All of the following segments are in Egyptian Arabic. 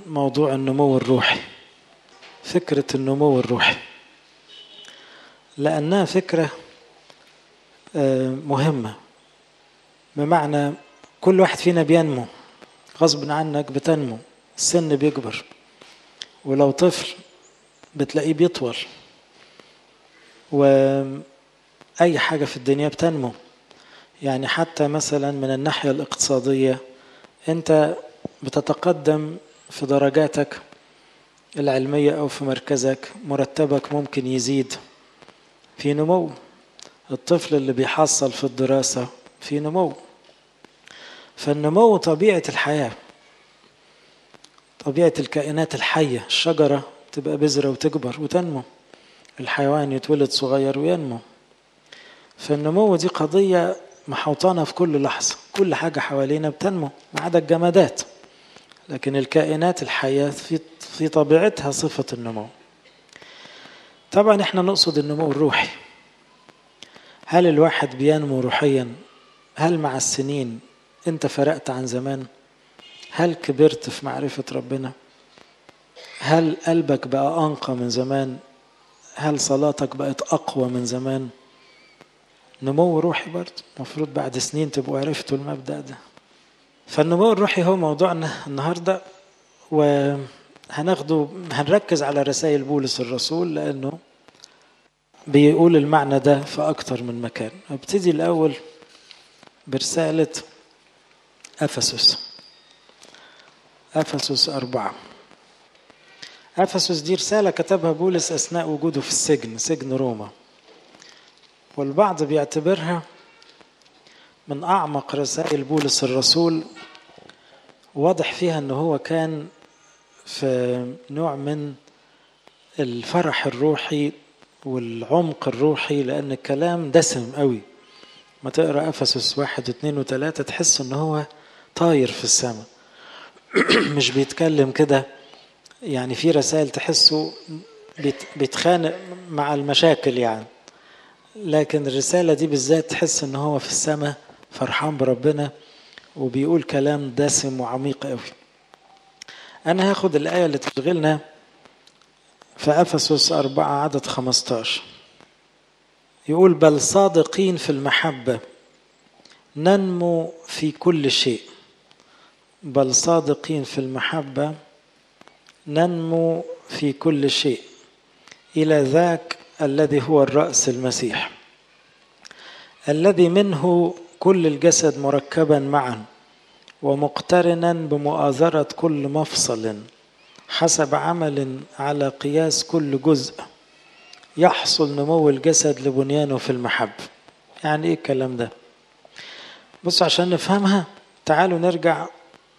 موضوع النمو الروحي فكرة النمو الروحي لأنها فكرة مهمة بمعنى كل واحد فينا بينمو غصب عنك بتنمو السن بيكبر ولو طفل بتلاقيه بيطول وأي حاجة في الدنيا بتنمو يعني حتى مثلا من الناحية الاقتصادية أنت بتتقدم في درجاتك العلمية أو في مركزك مرتبك ممكن يزيد في نمو الطفل اللي بيحصل في الدراسة في نمو فالنمو طبيعة الحياة طبيعة الكائنات الحية الشجرة تبقى بذرة وتكبر وتنمو الحيوان يتولد صغير وينمو فالنمو دي قضية محوطانة في كل لحظة كل حاجة حوالينا بتنمو ما عدا الجمادات لكن الكائنات الحية في في طبيعتها صفة النمو طبعا احنا نقصد النمو الروحي هل الواحد بينمو روحيا هل مع السنين انت فرقت عن زمان هل كبرت في معرفة ربنا هل قلبك بقى أنقى من زمان هل صلاتك بقت أقوى من زمان نمو روحي برضه المفروض بعد سنين تبقوا عرفتوا المبدأ ده فالنمو الروحي هو موضوعنا النهارده وهناخده هنركز على رسائل بولس الرسول لأنه بيقول المعنى ده في أكتر من مكان ابتدي الأول برسالة أفسس أفسس أربعة أفسس دي رسالة كتبها بولس أثناء وجوده في السجن سجن روما والبعض بيعتبرها من أعمق رسائل بولس الرسول واضح فيها أنه هو كان في نوع من الفرح الروحي والعمق الروحي لأن الكلام دسم قوي ما تقرأ أفسس واحد واثنين وثلاثة تحس أنه هو طاير في السماء مش بيتكلم كده يعني في رسائل تحسه بيتخانق مع المشاكل يعني لكن الرسالة دي بالذات تحس ان هو في السماء فرحان بربنا وبيقول كلام دسم وعميق قوي انا هاخد الآية اللي تشغلنا في أفسس أربعة عدد خمستاشر يقول بل صادقين في المحبة ننمو في كل شيء بل صادقين في المحبة ننمو في كل شيء إلى ذاك الذي هو الرأس المسيح الذي منه كل الجسد مركبا معا ومقترنا بمؤازرة كل مفصل حسب عمل على قياس كل جزء يحصل نمو الجسد لبنيانه في المحب يعني ايه الكلام ده بصوا عشان نفهمها تعالوا نرجع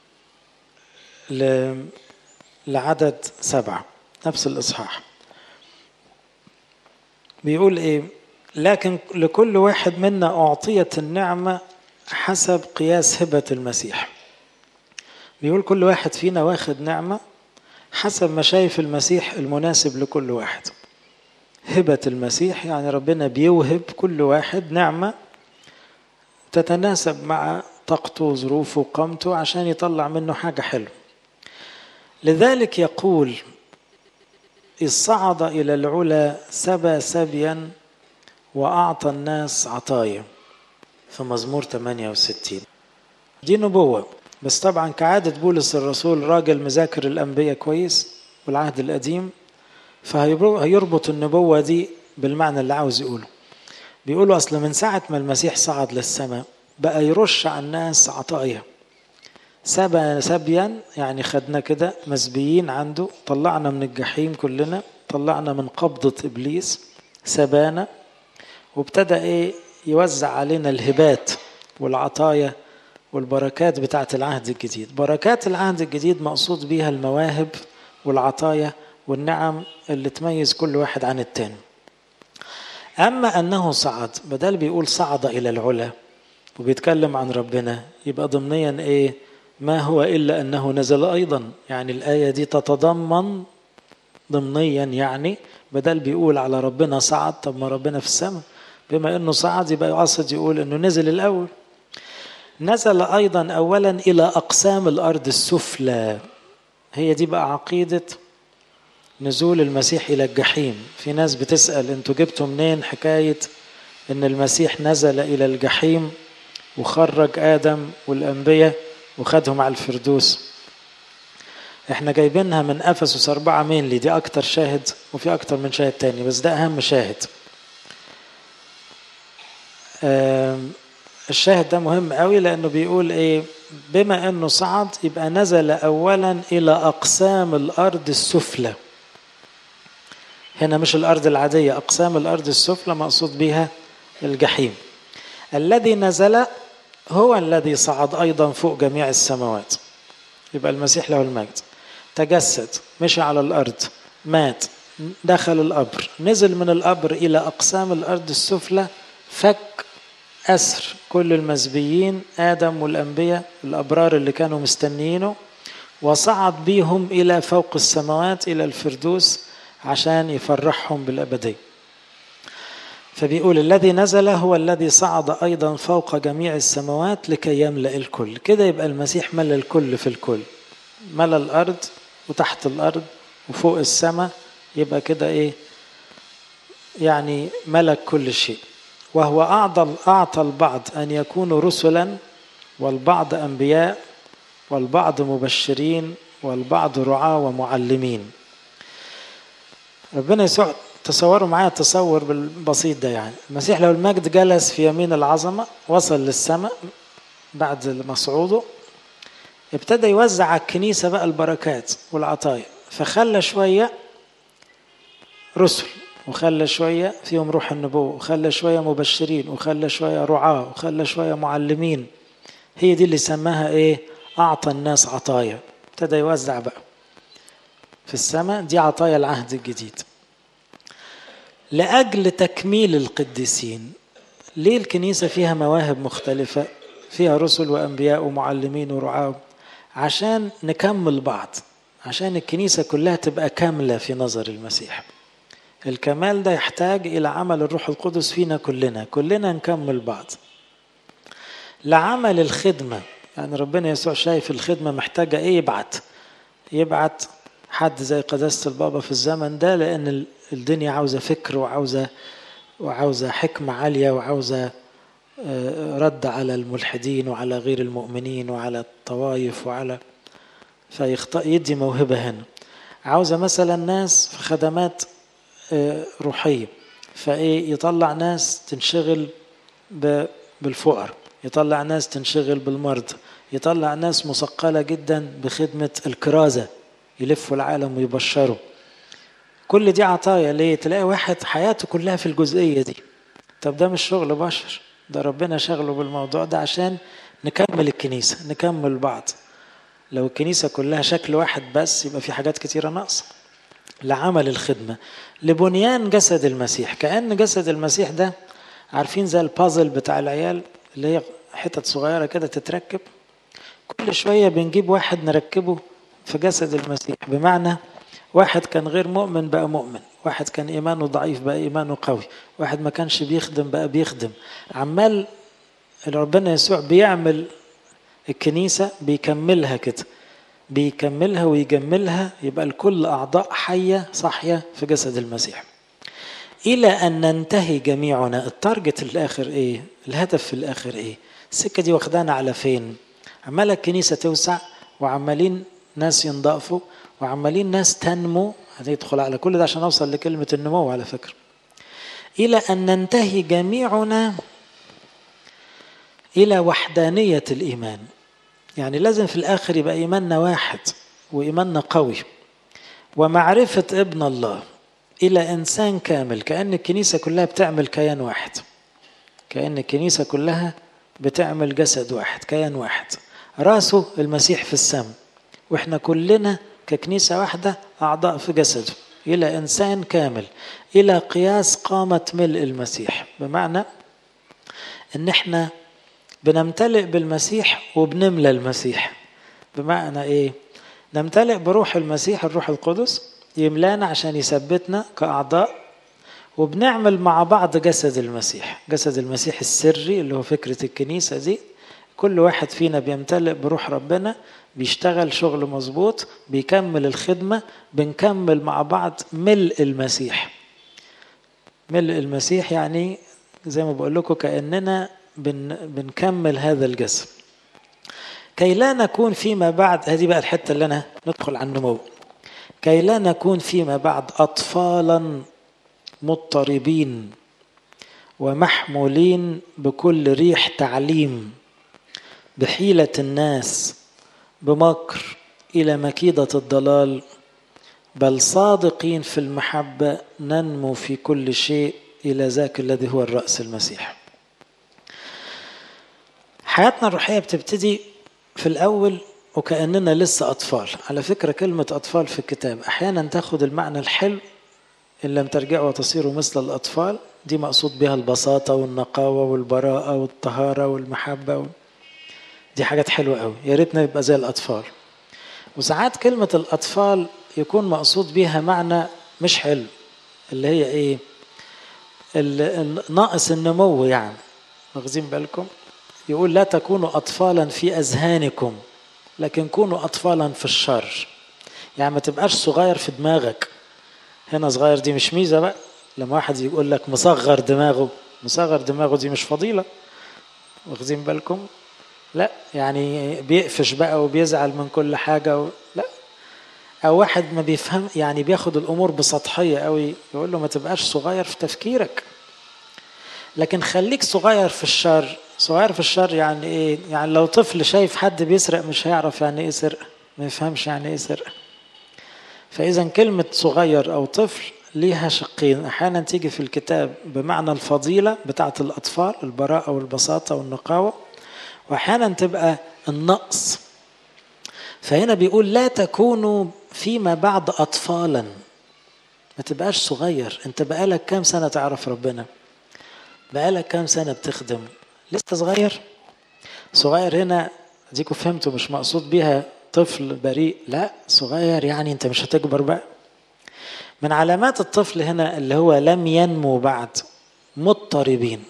ل... لعدد سبعة نفس الإصحاح بيقول ايه لكن لكل واحد منا أعطيت النعمة حسب قياس هبة المسيح بيقول كل واحد فينا واخد نعمة حسب ما شايف المسيح المناسب لكل واحد هبة المسيح يعني ربنا بيوهب كل واحد نعمة تتناسب مع طاقته وظروفه وقامته عشان يطلع منه حاجة حلوة لذلك يقول إذ صعد إلى العلا سبى سبيا وأعطى الناس عطايا في مزمور 68 دي نبوة بس طبعا كعادة بولس الرسول راجل مذاكر الأنبياء كويس والعهد القديم فهيربط النبوة دي بالمعنى اللي عاوز يقوله بيقولوا أصل من ساعة ما المسيح صعد للسماء بقى يرش على الناس عطايا سبى سبيا يعني خدنا كده مسبيين عنده طلعنا من الجحيم كلنا طلعنا من قبضة إبليس سبانا وابتدى إيه يوزع علينا الهبات والعطايا والبركات بتاعة العهد الجديد بركات العهد الجديد مقصود بيها المواهب والعطايا والنعم اللي تميز كل واحد عن التاني أما أنه صعد بدل بيقول صعد إلى العلا وبيتكلم عن ربنا يبقى ضمنيا إيه ما هو إلا أنه نزل أيضا يعني الآية دي تتضمن ضمنيا يعني بدل بيقول على ربنا صعد طب ما ربنا في السماء بما أنه صعد يبقى يقصد يقول أنه نزل الأول نزل أيضا أولا إلى أقسام الأرض السفلى هي دي بقى عقيدة نزول المسيح إلى الجحيم في ناس بتسأل انتوا جبتوا منين حكاية ان المسيح نزل إلى الجحيم وخرج آدم والأنبياء وخدهم على الفردوس احنا جايبينها من افسس أربعة مينلي دي أكتر شاهد وفي أكتر من شاهد تاني بس ده أهم شاهد الشاهد ده مهم قوي لأنه بيقول إيه بما أنه صعد يبقى نزل أولا إلى أقسام الأرض السفلى هنا مش الأرض العادية أقسام الأرض السفلى مقصود بها الجحيم الذي نزل هو الذي صعد أيضا فوق جميع السماوات يبقى المسيح له المجد تجسد مشي على الأرض مات دخل القبر نزل من القبر إلى أقسام الأرض السفلى فك أسر كل المزبيين آدم والأنبياء الأبرار اللي كانوا مستنيينه وصعد بيهم إلى فوق السماوات إلى الفردوس عشان يفرحهم بالأبدية فبيقول الذي نزل هو الذي صعد أيضا فوق جميع السماوات لكي يملأ الكل كده يبقى المسيح ملأ الكل في الكل ملأ الأرض وتحت الأرض وفوق السماء يبقى كده إيه يعني ملك كل شيء وهو أعطى أعطى البعض أن يكونوا رسلا والبعض أنبياء والبعض مبشرين والبعض رعاة ومعلمين ربنا يسوع تصوروا معايا التصور بالبسيط ده يعني المسيح لو المجد جلس في يمين العظمة وصل للسماء بعد مصعوده ابتدى يوزع على الكنيسة بقى البركات والعطايا فخلى شوية رسل وخلى شوية فيهم روح النبوة وخلى شوية مبشرين وخلى شوية رعاة وخلى شوية معلمين هي دي اللي سماها ايه أعطى الناس عطايا ابتدى يوزع بقى في السماء دي عطايا العهد الجديد لأجل تكميل القديسين ليه الكنيسة فيها مواهب مختلفة فيها رسل وأنبياء ومعلمين ورعاة عشان نكمل بعض عشان الكنيسة كلها تبقى كاملة في نظر المسيح الكمال ده يحتاج إلى عمل الروح القدس فينا كلنا كلنا نكمل بعض لعمل الخدمة يعني ربنا يسوع شايف الخدمة محتاجة إيه يبعت يبعت حد زي قداسة البابا في الزمن ده لأن الدنيا عاوزة فكر وعاوزة وعاوزة حكمة عالية وعاوزة رد على الملحدين وعلى غير المؤمنين وعلى الطوائف وعلى فيخطأ يدي موهبة هنا عاوزة مثلا ناس في خدمات روحية فإيه يطلع ناس تنشغل بالفقر يطلع ناس تنشغل بالمرضى يطلع ناس مثقلة جدا بخدمة الكرازة يلفوا العالم ويبشروا كل دي عطايا ليه تلاقي واحد حياته كلها في الجزئية دي طب ده مش شغل بشر ده ربنا شغله بالموضوع ده عشان نكمل الكنيسة نكمل بعض لو الكنيسة كلها شكل واحد بس يبقى في حاجات كتيرة ناقصة لعمل الخدمة لبنيان جسد المسيح كأن جسد المسيح ده عارفين زي البازل بتاع العيال اللي هي حتت صغيرة كده تتركب كل شوية بنجيب واحد نركبه في جسد المسيح بمعنى واحد كان غير مؤمن بقى مؤمن واحد كان إيمانه ضعيف بقى إيمانه قوي واحد ما كانش بيخدم بقى بيخدم عمال ربنا يسوع بيعمل الكنيسة بيكملها كده بيكملها ويجملها يبقى الكل أعضاء حية صحية في جسد المسيح إلى أن ننتهي جميعنا التارجت الآخر إيه الهدف في الآخر إيه السكة دي واخدانا على فين عمالة الكنيسة توسع وعمالين ناس ينضافوا وعمالين ناس تنمو هندخل على كل ده عشان أوصل لكلمة النمو على فكرة إلى أن ننتهي جميعنا إلى وحدانية الإيمان يعني لازم في الآخر يبقى إيماننا واحد وإيماننا قوي ومعرفة ابن الله إلى إنسان كامل كأن الكنيسة كلها بتعمل كيان واحد كأن الكنيسة كلها بتعمل جسد واحد كيان واحد راسه المسيح في السماء وإحنا كلنا ككنيسة واحدة أعضاء في جسده إلى إنسان كامل إلى قياس قامة ملء المسيح بمعنى إن إحنا بنمتلئ بالمسيح وبنملى المسيح بمعنى ايه نمتلئ بروح المسيح الروح القدس يملانا عشان يثبتنا كأعضاء وبنعمل مع بعض جسد المسيح جسد المسيح السري اللي هو فكرة الكنيسة دي كل واحد فينا بيمتلئ بروح ربنا بيشتغل شغل مظبوط بيكمل الخدمة بنكمل مع بعض ملء المسيح ملء المسيح يعني زي ما بقول لكم كأننا بن بنكمل هذا الجسم كي لا نكون فيما بعد هذه بقى الحتة اللي أنا ندخل على النمو كي لا نكون فيما بعد أطفالا مضطربين ومحمولين بكل ريح تعليم بحيلة الناس بمكر إلى مكيدة الضلال بل صادقين في المحبة ننمو في كل شيء إلى ذاك الذي هو الرأس المسيح حياتنا الروحية بتبتدي في الأول وكأننا لسه أطفال على فكرة كلمة أطفال في الكتاب أحيانا تاخد المعنى الحلو إن لم ترجعوا وتصيروا مثل الأطفال دي مقصود بها البساطة والنقاوة والبراءة والطهارة والمحبة دي حاجات حلوة قوي يا ريتنا يبقى زي الأطفال وساعات كلمة الأطفال يكون مقصود بيها معنى مش حلو اللي هي إيه ناقص النمو يعني واخدين بالكم يقول لا تكونوا أطفالا في أذهانكم لكن كونوا أطفالا في الشر يعني ما تبقاش صغير في دماغك هنا صغير دي مش ميزة بقى لما واحد يقول لك مصغر دماغه مصغر دماغه دي مش فضيلة واخدين بالكم لا يعني بيقفش بقى وبيزعل من كل حاجة و... لا أو واحد ما بيفهم يعني بياخد الأمور بسطحية قوي يقول له ما تبقاش صغير في تفكيرك لكن خليك صغير في الشر صغير في الشر يعني ايه يعني لو طفل شايف حد بيسرق مش هيعرف يعني ايه سرقه ما يفهمش يعني ايه سرقه فاذا كلمه صغير او طفل ليها شقين احيانا تيجي في الكتاب بمعنى الفضيله بتاعه الاطفال البراءه والبساطه والنقاوه واحيانا تبقى النقص فهنا بيقول لا تكونوا فيما بعد اطفالا ما تبقاش صغير انت بقالك كام سنه تعرف ربنا بقالك كام سنه بتخدم لسه صغير صغير هنا ديكوا فهمتوا مش مقصود بيها طفل بريء لا صغير يعني انت مش هتكبر بقى من علامات الطفل هنا اللي هو لم ينمو بعد مضطربين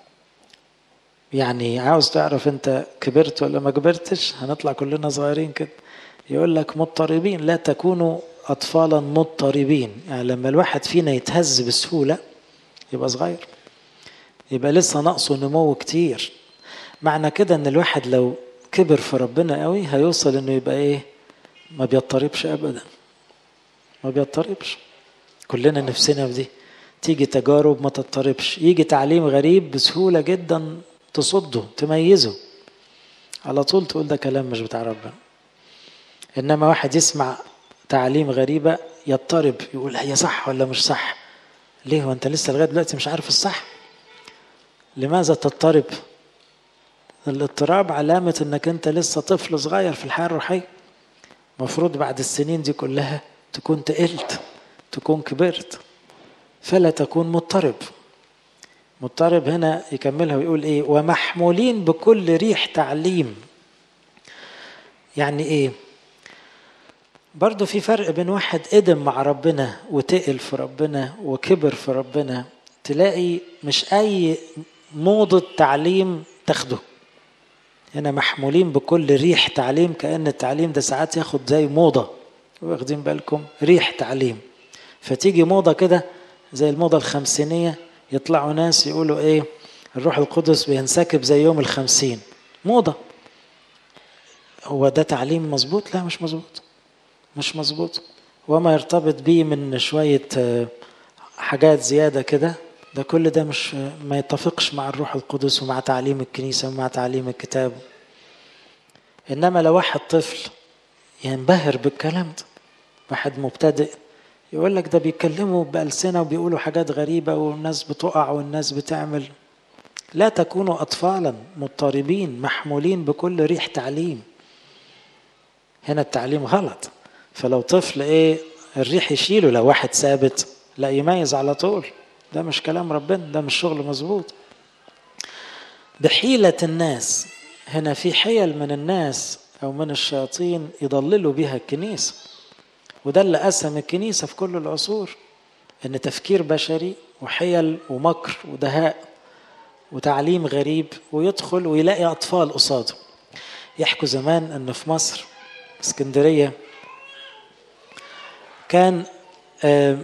يعني عاوز تعرف انت كبرت ولا ما كبرتش هنطلع كلنا صغيرين كده يقول لك مضطربين لا تكونوا اطفالا مضطربين يعني لما الواحد فينا يتهز بسهوله يبقى صغير يبقى لسه ناقصه نمو كتير معنى كده ان الواحد لو كبر في ربنا قوي هيوصل انه يبقى ايه ما بيضطربش ابدا ما بيضطربش كلنا نفسنا في دي تيجي تجارب ما تضطربش يجي تعليم غريب بسهوله جدا تصده تميزه على طول تقول ده كلام مش بتاع ربنا انما واحد يسمع تعليم غريبه يضطرب يقول هي صح ولا مش صح ليه هو انت لسه لغايه دلوقتي مش عارف الصح لماذا تضطرب الاضطراب علامة انك انت لسه طفل صغير في الحياة الروحية مفروض بعد السنين دي كلها تكون تقلت تكون كبرت فلا تكون مضطرب مضطرب هنا يكملها ويقول ايه ومحمولين بكل ريح تعليم يعني ايه برضو في فرق بين واحد قدم مع ربنا وتقل في ربنا وكبر في ربنا تلاقي مش اي موضة تعليم تاخده هنا محمولين بكل ريح تعليم كأن التعليم ده ساعات ياخد زي موضة واخدين بالكم ريح تعليم فتيجي موضة كده زي الموضة الخمسينية يطلعوا ناس يقولوا ايه الروح القدس بينسكب زي يوم الخمسين موضة هو ده تعليم مظبوط لا مش مظبوط مش مظبوط وما يرتبط بيه من شوية حاجات زيادة كده ده كل ده مش ما يتفقش مع الروح القدس ومع تعليم الكنيسة ومع تعليم الكتاب إنما لو واحد طفل ينبهر بالكلام ده واحد مبتدئ يقول لك ده بيتكلموا بألسنة وبيقولوا حاجات غريبة والناس بتقع والناس بتعمل لا تكونوا أطفالا مضطربين محمولين بكل ريح تعليم هنا التعليم غلط فلو طفل ايه الريح يشيله لو واحد ثابت لا يميز على طول ده مش كلام ربنا ده مش شغل مظبوط بحيلة الناس هنا في حيل من الناس أو من الشياطين يضللوا بها الكنيسة وده اللي قسم الكنيسة في كل العصور إن تفكير بشري وحيل ومكر ودهاء وتعليم غريب ويدخل ويلاقي أطفال قصاده يحكوا زمان أن في مصر اسكندرية كان آه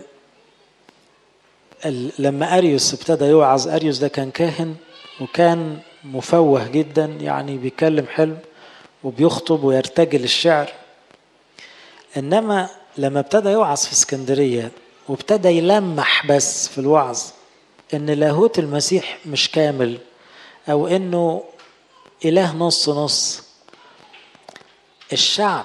لما أريوس ابتدى يوعظ أريوس ده كان كاهن وكان مفوه جدا يعني بيتكلم حلو وبيخطب ويرتجل الشعر إنما لما ابتدى يوعظ في اسكندرية وابتدى يلمح بس في الوعظ إن لاهوت المسيح مش كامل أو إنه إله نص نص الشعب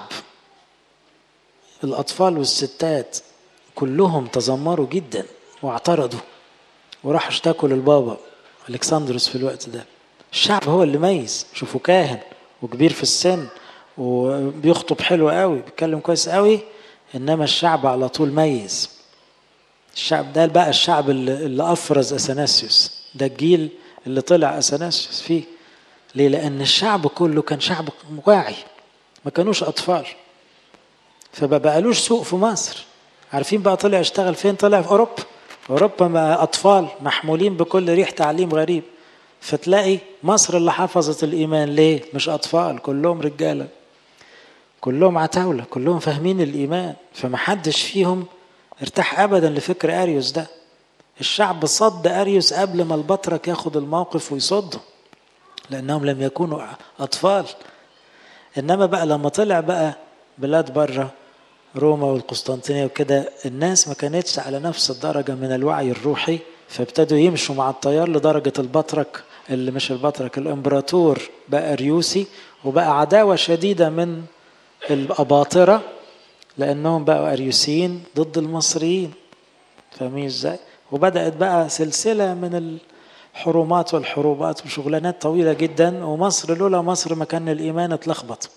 الأطفال والستات كلهم تذمروا جدا واعترضوا وراحوا اشتكوا للبابا الكسندروس في الوقت ده الشعب هو اللي ميز شوفوا كاهن وكبير في السن وبيخطب حلو قوي بيتكلم كويس قوي انما الشعب على طول ميز الشعب ده بقى الشعب اللي, اللي افرز اثناسيوس ده الجيل اللي طلع اثناسيوس فيه ليه لان الشعب كله كان شعب واعي ما كانوش اطفال فما بقالوش سوق في مصر عارفين بقى طلع اشتغل فين طلع في اوروبا اوروبا ما اطفال محمولين بكل ريح تعليم غريب فتلاقي مصر اللي حفظت الايمان ليه مش اطفال كلهم رجاله كلهم عتاوله كلهم فاهمين الايمان فمحدش فيهم ارتاح ابدا لفكر اريوس ده الشعب صد اريوس قبل ما البطرك ياخد الموقف ويصده لانهم لم يكونوا اطفال انما بقى لما طلع بقى بلاد بره روما والقسطنطينية وكده الناس ما كانتش على نفس الدرجة من الوعي الروحي فابتدوا يمشوا مع التيار لدرجة البطرك اللي مش البطرك الامبراطور بقى اريوسي وبقى عداوة شديدة من الأباطرة لأنهم بقوا أريوسيين ضد المصريين فاهمين ازاي؟ وبدأت بقى سلسلة من الحرومات والحروبات وشغلانات طويلة جدا ومصر لولا مصر ما كان الإيمان اتلخبط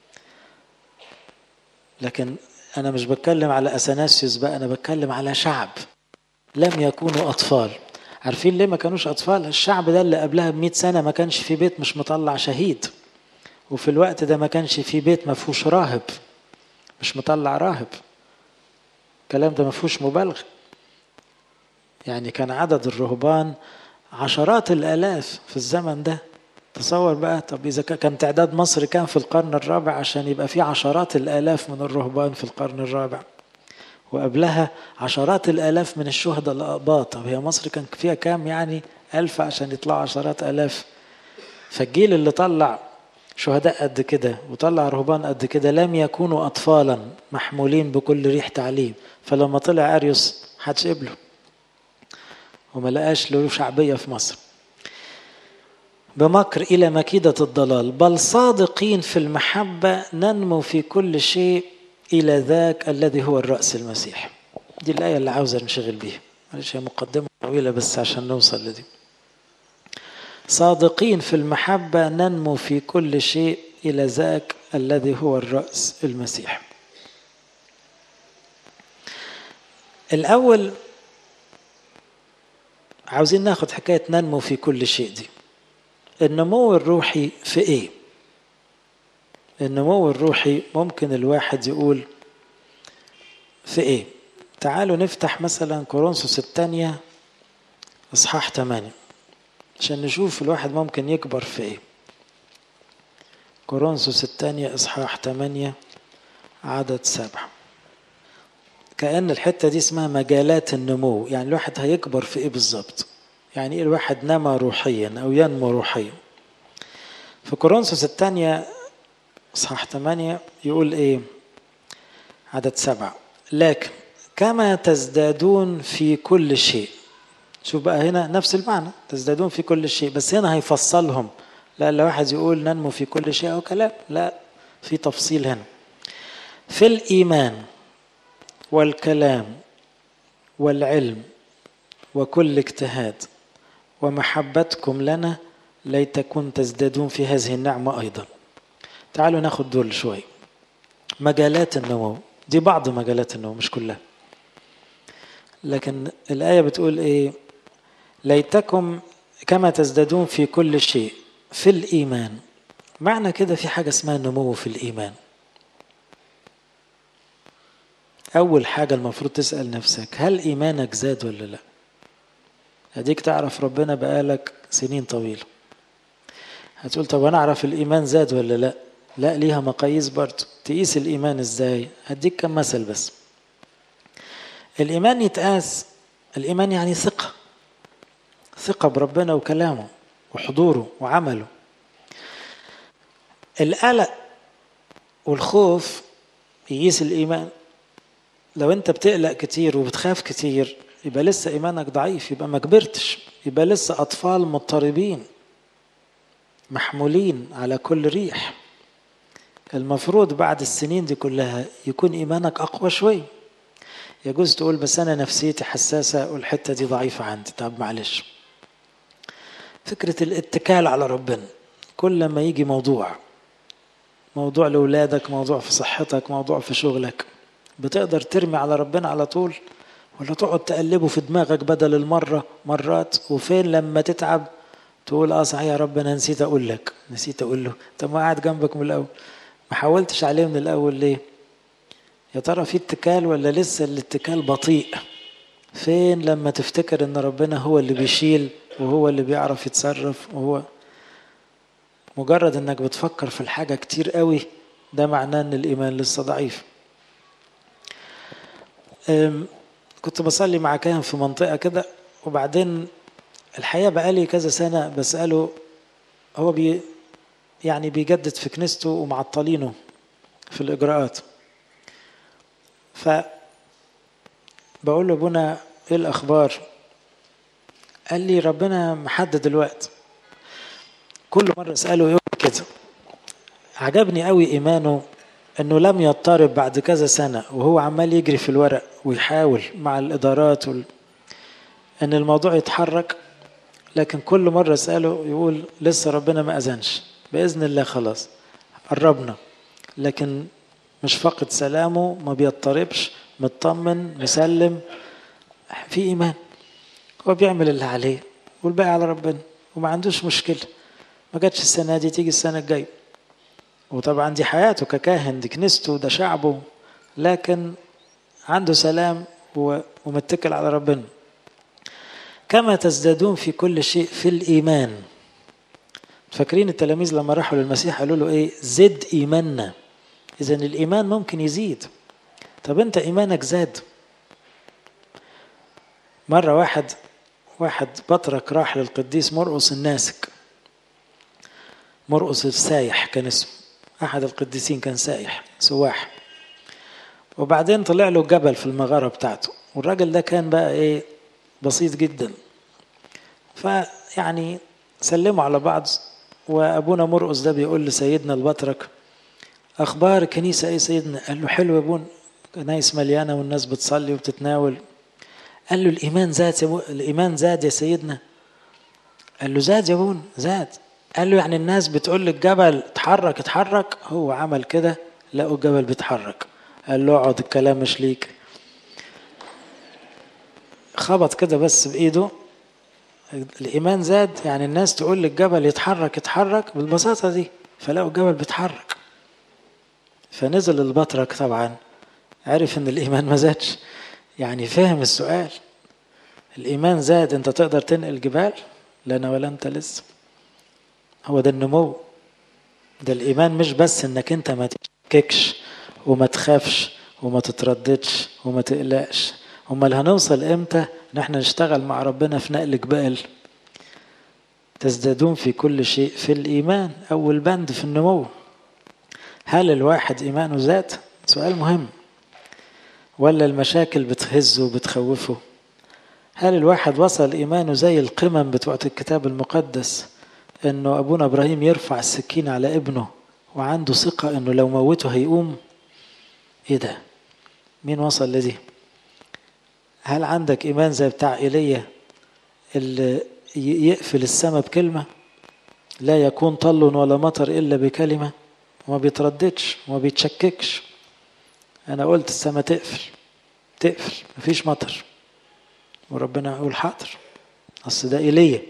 لكن أنا مش بتكلم على أثناسيوس بقى أنا بتكلم على شعب لم يكونوا أطفال عارفين ليه ما كانوش أطفال الشعب ده اللي قبلها بمئة سنة ما كانش في بيت مش مطلع شهيد وفي الوقت ده ما كانش في بيت ما فيهوش راهب مش مطلع راهب الكلام ده ما فيهوش مبالغة يعني كان عدد الرهبان عشرات الآلاف في الزمن ده تصور بقى طب إذا كان تعداد مصر كان في القرن الرابع عشان يبقى في عشرات الآلاف من الرهبان في القرن الرابع وقبلها عشرات الآلاف من الشهداء الأقباط طب هي مصر كان فيها كام يعني ألف عشان يطلعوا عشرات آلاف فالجيل اللي طلع شهداء قد كده وطلع رهبان قد كده لم يكونوا أطفالا محمولين بكل ريح تعليم فلما طلع أريوس محدش قبله وما لقاش له شعبية في مصر بمكر إلى مكيدة الضلال بل صادقين في المحبة ننمو في كل شيء إلى ذاك الذي هو الرأس المسيح دي الآية اللي عاوزة نشغل بيها معلش هي مقدمة طويلة بس عشان نوصل لدي صادقين في المحبة ننمو في كل شيء إلى ذاك الذي هو الرأس المسيح الأول عاوزين ناخد حكاية ننمو في كل شيء دي النمو الروحي في ايه النمو الروحي ممكن الواحد يقول في ايه تعالوا نفتح مثلا كورنثوس الثانية اصحاح 8 عشان نشوف الواحد ممكن يكبر في ايه كورنثوس الثانية اصحاح 8 عدد سبعة كأن الحتة دي اسمها مجالات النمو يعني الواحد هيكبر في ايه بالظبط يعني ايه الواحد نما روحيا او ينمو روحيا في كورنثوس الثانية اصحاح 8 يقول ايه عدد سبعة لكن كما تزدادون في كل شيء شوف بقى هنا نفس المعنى تزدادون في كل شيء بس هنا هيفصلهم لا لا واحد يقول ننمو في كل شيء او كلام لا في تفصيل هنا في الايمان والكلام والعلم وكل اجتهاد ومحبتكم لنا ليتكن تزدادون في هذه النعمة أيضا تعالوا ناخد دول شوي مجالات النمو دي بعض مجالات النمو مش كلها لكن الآية بتقول إيه ليتكم كما تزدادون في كل شيء في الإيمان معنى كده في حاجة اسمها النمو في الإيمان أول حاجة المفروض تسأل نفسك هل إيمانك زاد ولا لا هديك تعرف ربنا بقالك سنين طويلة هتقول طب أنا أعرف الإيمان زاد ولا لا لا ليها مقاييس برضه تقيس الإيمان إزاي هديك كم مثل بس الإيمان يتقاس الإيمان يعني ثقة ثقة بربنا وكلامه وحضوره وعمله القلق والخوف يقيس الإيمان لو أنت بتقلق كتير وبتخاف كتير يبقى لسه إيمانك ضعيف يبقى ما كبرتش يبقى لسه أطفال مضطربين محمولين على كل ريح المفروض بعد السنين دي كلها يكون إيمانك أقوى شوي يجوز تقول بس أنا نفسيتي حساسة والحتة دي ضعيفة عندي طب معلش فكرة الاتكال على ربنا كل ما يجي موضوع موضوع لأولادك موضوع في صحتك موضوع في شغلك بتقدر ترمي على ربنا على طول ولا تقعد تقلبه في دماغك بدل المرة مرات وفين لما تتعب تقول اه صحيح يا رب انا نسيت اقول لك نسيت اقول له طب ما قاعد جنبك من الاول ما حاولتش عليه من الاول ليه يا ترى في اتكال ولا لسه الاتكال بطيء فين لما تفتكر ان ربنا هو اللي بيشيل وهو اللي بيعرف يتصرف وهو مجرد انك بتفكر في الحاجة كتير قوي ده معناه ان الايمان لسه ضعيف كنت بصلي مع كاهن في منطقة كده وبعدين الحقيقة بقالي كذا سنة بسأله هو بي يعني بيجدد في كنيسته ومعطلينه في الإجراءات ف بقول له ابونا ايه الأخبار قال لي ربنا محدد الوقت كل مرة أسأله يقول كده عجبني قوي إيمانه انه لم يضطرب بعد كذا سنة وهو عمال يجري في الورق ويحاول مع الإدارات وال... ان الموضوع يتحرك لكن كل مرة أسأله يقول لسه ربنا ما أذنش بإذن الله خلاص قربنا لكن مش فاقد سلامه ما بيضطربش مطمن مسلم في إيمان هو بيعمل اللي عليه والباقي على ربنا وما عندوش مشكلة ما جاتش السنة دي تيجي السنة الجاية وطبعا دي حياته ككاهن دي كنيسته ده شعبه لكن عنده سلام ومتكل على ربنا كما تزدادون في كل شيء في الإيمان فاكرين التلاميذ لما راحوا للمسيح قالوا له ايه زد إيماننا إذا الإيمان ممكن يزيد طب أنت إيمانك زاد مرة واحد واحد بطرك راح للقديس مرقص الناسك مرقص السايح كان اسمه أحد القديسين كان سايح سواح وبعدين طلع له جبل في المغارة بتاعته والراجل ده كان بقى إيه بسيط جدا فيعني سلموا على بعض وأبونا مرقص ده بيقول لسيدنا البطرك أخبار الكنيسة إيه سيدنا قال له حلو يا ابونا كنايس مليانة والناس بتصلي وبتتناول قال له الإيمان زاد يا أبو... الإيمان زاد يا سيدنا قال له زاد يا ابونا زاد قال له يعني الناس بتقول للجبل اتحرك اتحرك هو عمل كده لقوا الجبل بيتحرك قال له اقعد الكلام مش ليك خبط كده بس بايده الايمان زاد يعني الناس تقول للجبل يتحرك يتحرك بالبساطه دي فلقوا الجبل بيتحرك فنزل البطرك طبعا عرف ان الايمان ما زادش يعني فهم السؤال الايمان زاد انت تقدر تنقل جبال لا انا ولا انت لسه هو ده النمو ده الايمان مش بس انك انت ما تشككش وما تخافش وما تترددش وما تقلقش امال هنوصل امتى ان احنا نشتغل مع ربنا في نقل جبال تزدادون في كل شيء في الايمان اول بند في النمو هل الواحد ايمانه زاد سؤال مهم ولا المشاكل بتهزه وبتخوفه هل الواحد وصل ايمانه زي القمم بتوعت الكتاب المقدس انه ابونا ابراهيم يرفع السكين على ابنه وعنده ثقة انه لو موته هيقوم ايه ده مين وصل لدي هل عندك ايمان زي بتاع ايليا اللي يقفل السماء بكلمة لا يكون طل ولا مطر الا بكلمة وما بيترددش وما بيتشككش انا قلت السماء تقفل تقفل مفيش مطر وربنا يقول حاضر اصل ده ايليا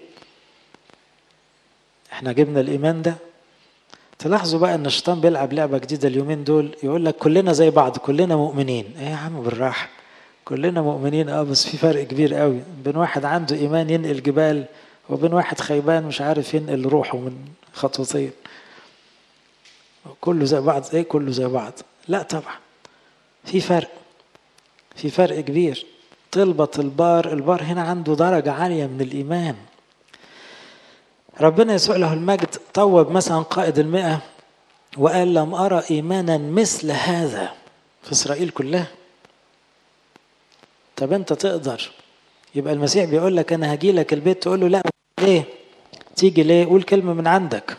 احنا جبنا الايمان ده تلاحظوا بقى ان الشيطان بيلعب لعبه جديده اليومين دول يقول لك كلنا زي بعض كلنا مؤمنين ايه يا عم بالراحه كلنا مؤمنين اه بس في فرق كبير قوي بين واحد عنده ايمان ينقل جبال وبين واحد خيبان مش عارف ينقل روحه من خطوتين كله زي بعض ايه كله زي بعض لا طبعا في فرق في فرق كبير طلبة البار البار هنا عنده درجة عالية من الإيمان ربنا يسوع له المجد طوب مثلا قائد المئة وقال لم أرى إيمانا مثل هذا في إسرائيل كلها طب أنت تقدر يبقى المسيح بيقول لك أنا هجي لك البيت تقول له لا ليه تيجي ليه قول كلمة من عندك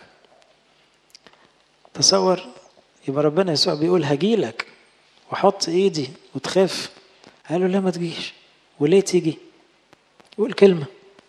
تصور يبقى ربنا يسوع بيقول هجي لك وحط ايدي وتخف قالوا لا ما تجيش وليه تيجي قول كلمة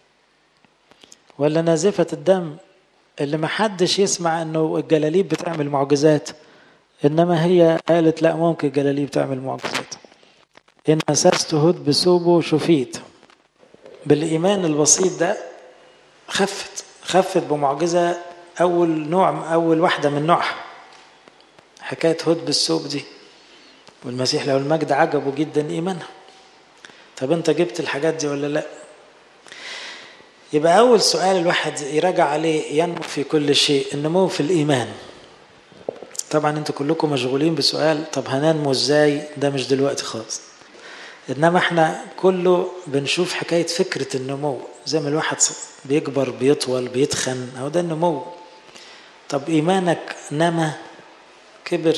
ولا نازفة الدم اللي ما حدش يسمع انه الجلاليب بتعمل معجزات انما هي قالت لا ممكن الجلاليب تعمل معجزات ان اسست هد بثوبه شفيت بالايمان البسيط ده خفت خفت بمعجزه اول نوع اول واحده من نوعها حكايه هد بالثوب دي والمسيح لو المجد عجبه جدا ايمانها طب انت جبت الحاجات دي ولا لا يبقى اول سؤال الواحد يراجع عليه ينمو في كل شيء النمو في الايمان طبعا انتوا كلكم مشغولين بسؤال طب هننمو ازاي ده مش دلوقتي خالص انما احنا كله بنشوف حكايه فكره النمو زي ما الواحد بيكبر بيطول بيتخن هو ده النمو طب ايمانك نما كبر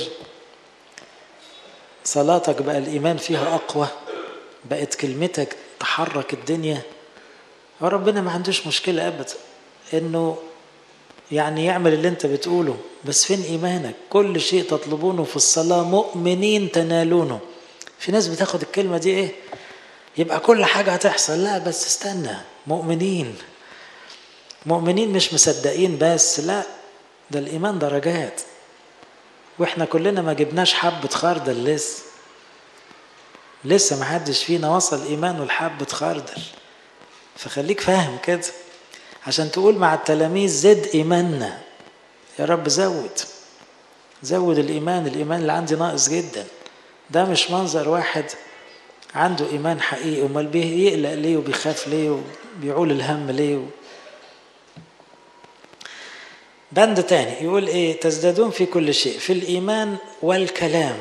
صلاتك بقى الايمان فيها اقوى بقت كلمتك تحرك الدنيا وربنا ما عندوش مشكله ابدا انه يعني يعمل اللي انت بتقوله بس فين ايمانك كل شيء تطلبونه في الصلاه مؤمنين تنالونه في ناس بتاخد الكلمه دي ايه يبقى كل حاجه هتحصل لا بس استنى مؤمنين مؤمنين مش مصدقين بس لا ده الايمان درجات واحنا كلنا ما جبناش حبه خردل لسه لسه ما حدش فينا وصل ايمانه لحبه خردل فخليك فاهم كده عشان تقول مع التلاميذ زد ايماننا يا رب زود زود الايمان الايمان اللي عندي ناقص جدا ده مش منظر واحد عنده ايمان حقيقي امال بيقلق ليه وبيخاف ليه وبيعول الهم ليه بند تاني يقول ايه تزدادون في كل شيء في الايمان والكلام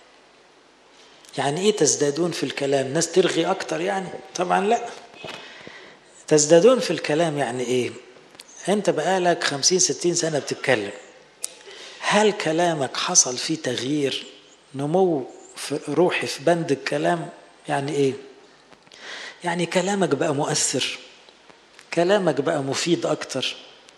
يعني ايه تزدادون في الكلام ناس ترغي اكتر يعني طبعا لا تزدادون في الكلام يعني ايه انت بقالك خمسين ستين سنة بتتكلم هل كلامك حصل فيه تغيير نمو في روحي في بند الكلام يعني ايه يعني كلامك بقى مؤثر كلامك بقى مفيد اكتر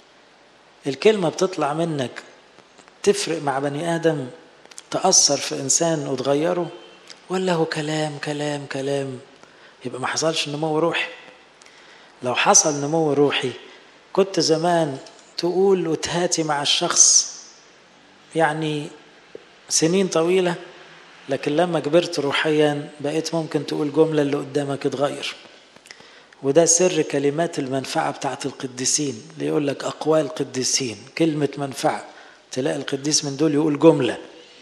الكلمة بتطلع منك تفرق مع بني آدم تأثر في إنسان وتغيره ولا هو كلام كلام كلام يبقى ما حصلش نمو روحي لو حصل نمو روحي كنت زمان تقول وتهاتي مع الشخص يعني سنين طويلة لكن لما كبرت روحيا بقيت ممكن تقول جملة اللي قدامك اتغير وده سر كلمات المنفعة بتاعت القديسين اللي يقول لك أقوال القديسين كلمة منفعة تلاقي القديس من دول يقول جملة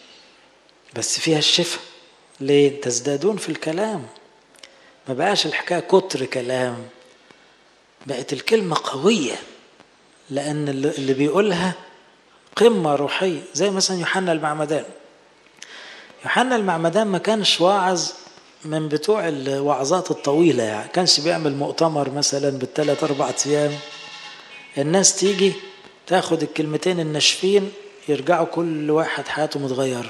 بس فيها الشفاء ليه تزدادون في الكلام ما بقاش الحكاية كتر كلام بقت الكلمة قوية لأن اللي بيقولها قمة روحية زي مثلا يوحنا المعمدان يوحنا المعمدان ما كانش واعظ من بتوع الوعظات الطويلة يعني كانش بيعمل مؤتمر مثلا بالثلاث أربع أيام الناس تيجي تاخد الكلمتين الناشفين يرجعوا كل واحد حياته متغيرة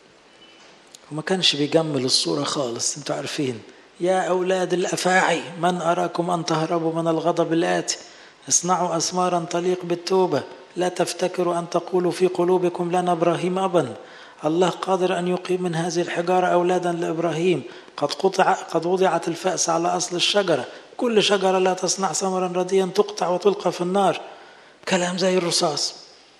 وما كانش بيجمل الصورة خالص انتوا عارفين يا أولاد الأفاعي من أراكم أن تهربوا من الغضب الآتي اصنعوا أسمارا تليق بالتوبة لا تفتكروا أن تقولوا في قلوبكم لنا إبراهيم أبا الله قادر أن يقيم من هذه الحجارة أولادا لإبراهيم قد قطع قد وضعت الفأس على أصل الشجرة كل شجرة لا تصنع ثمرا رديا تقطع وتلقى في النار كلام زي الرصاص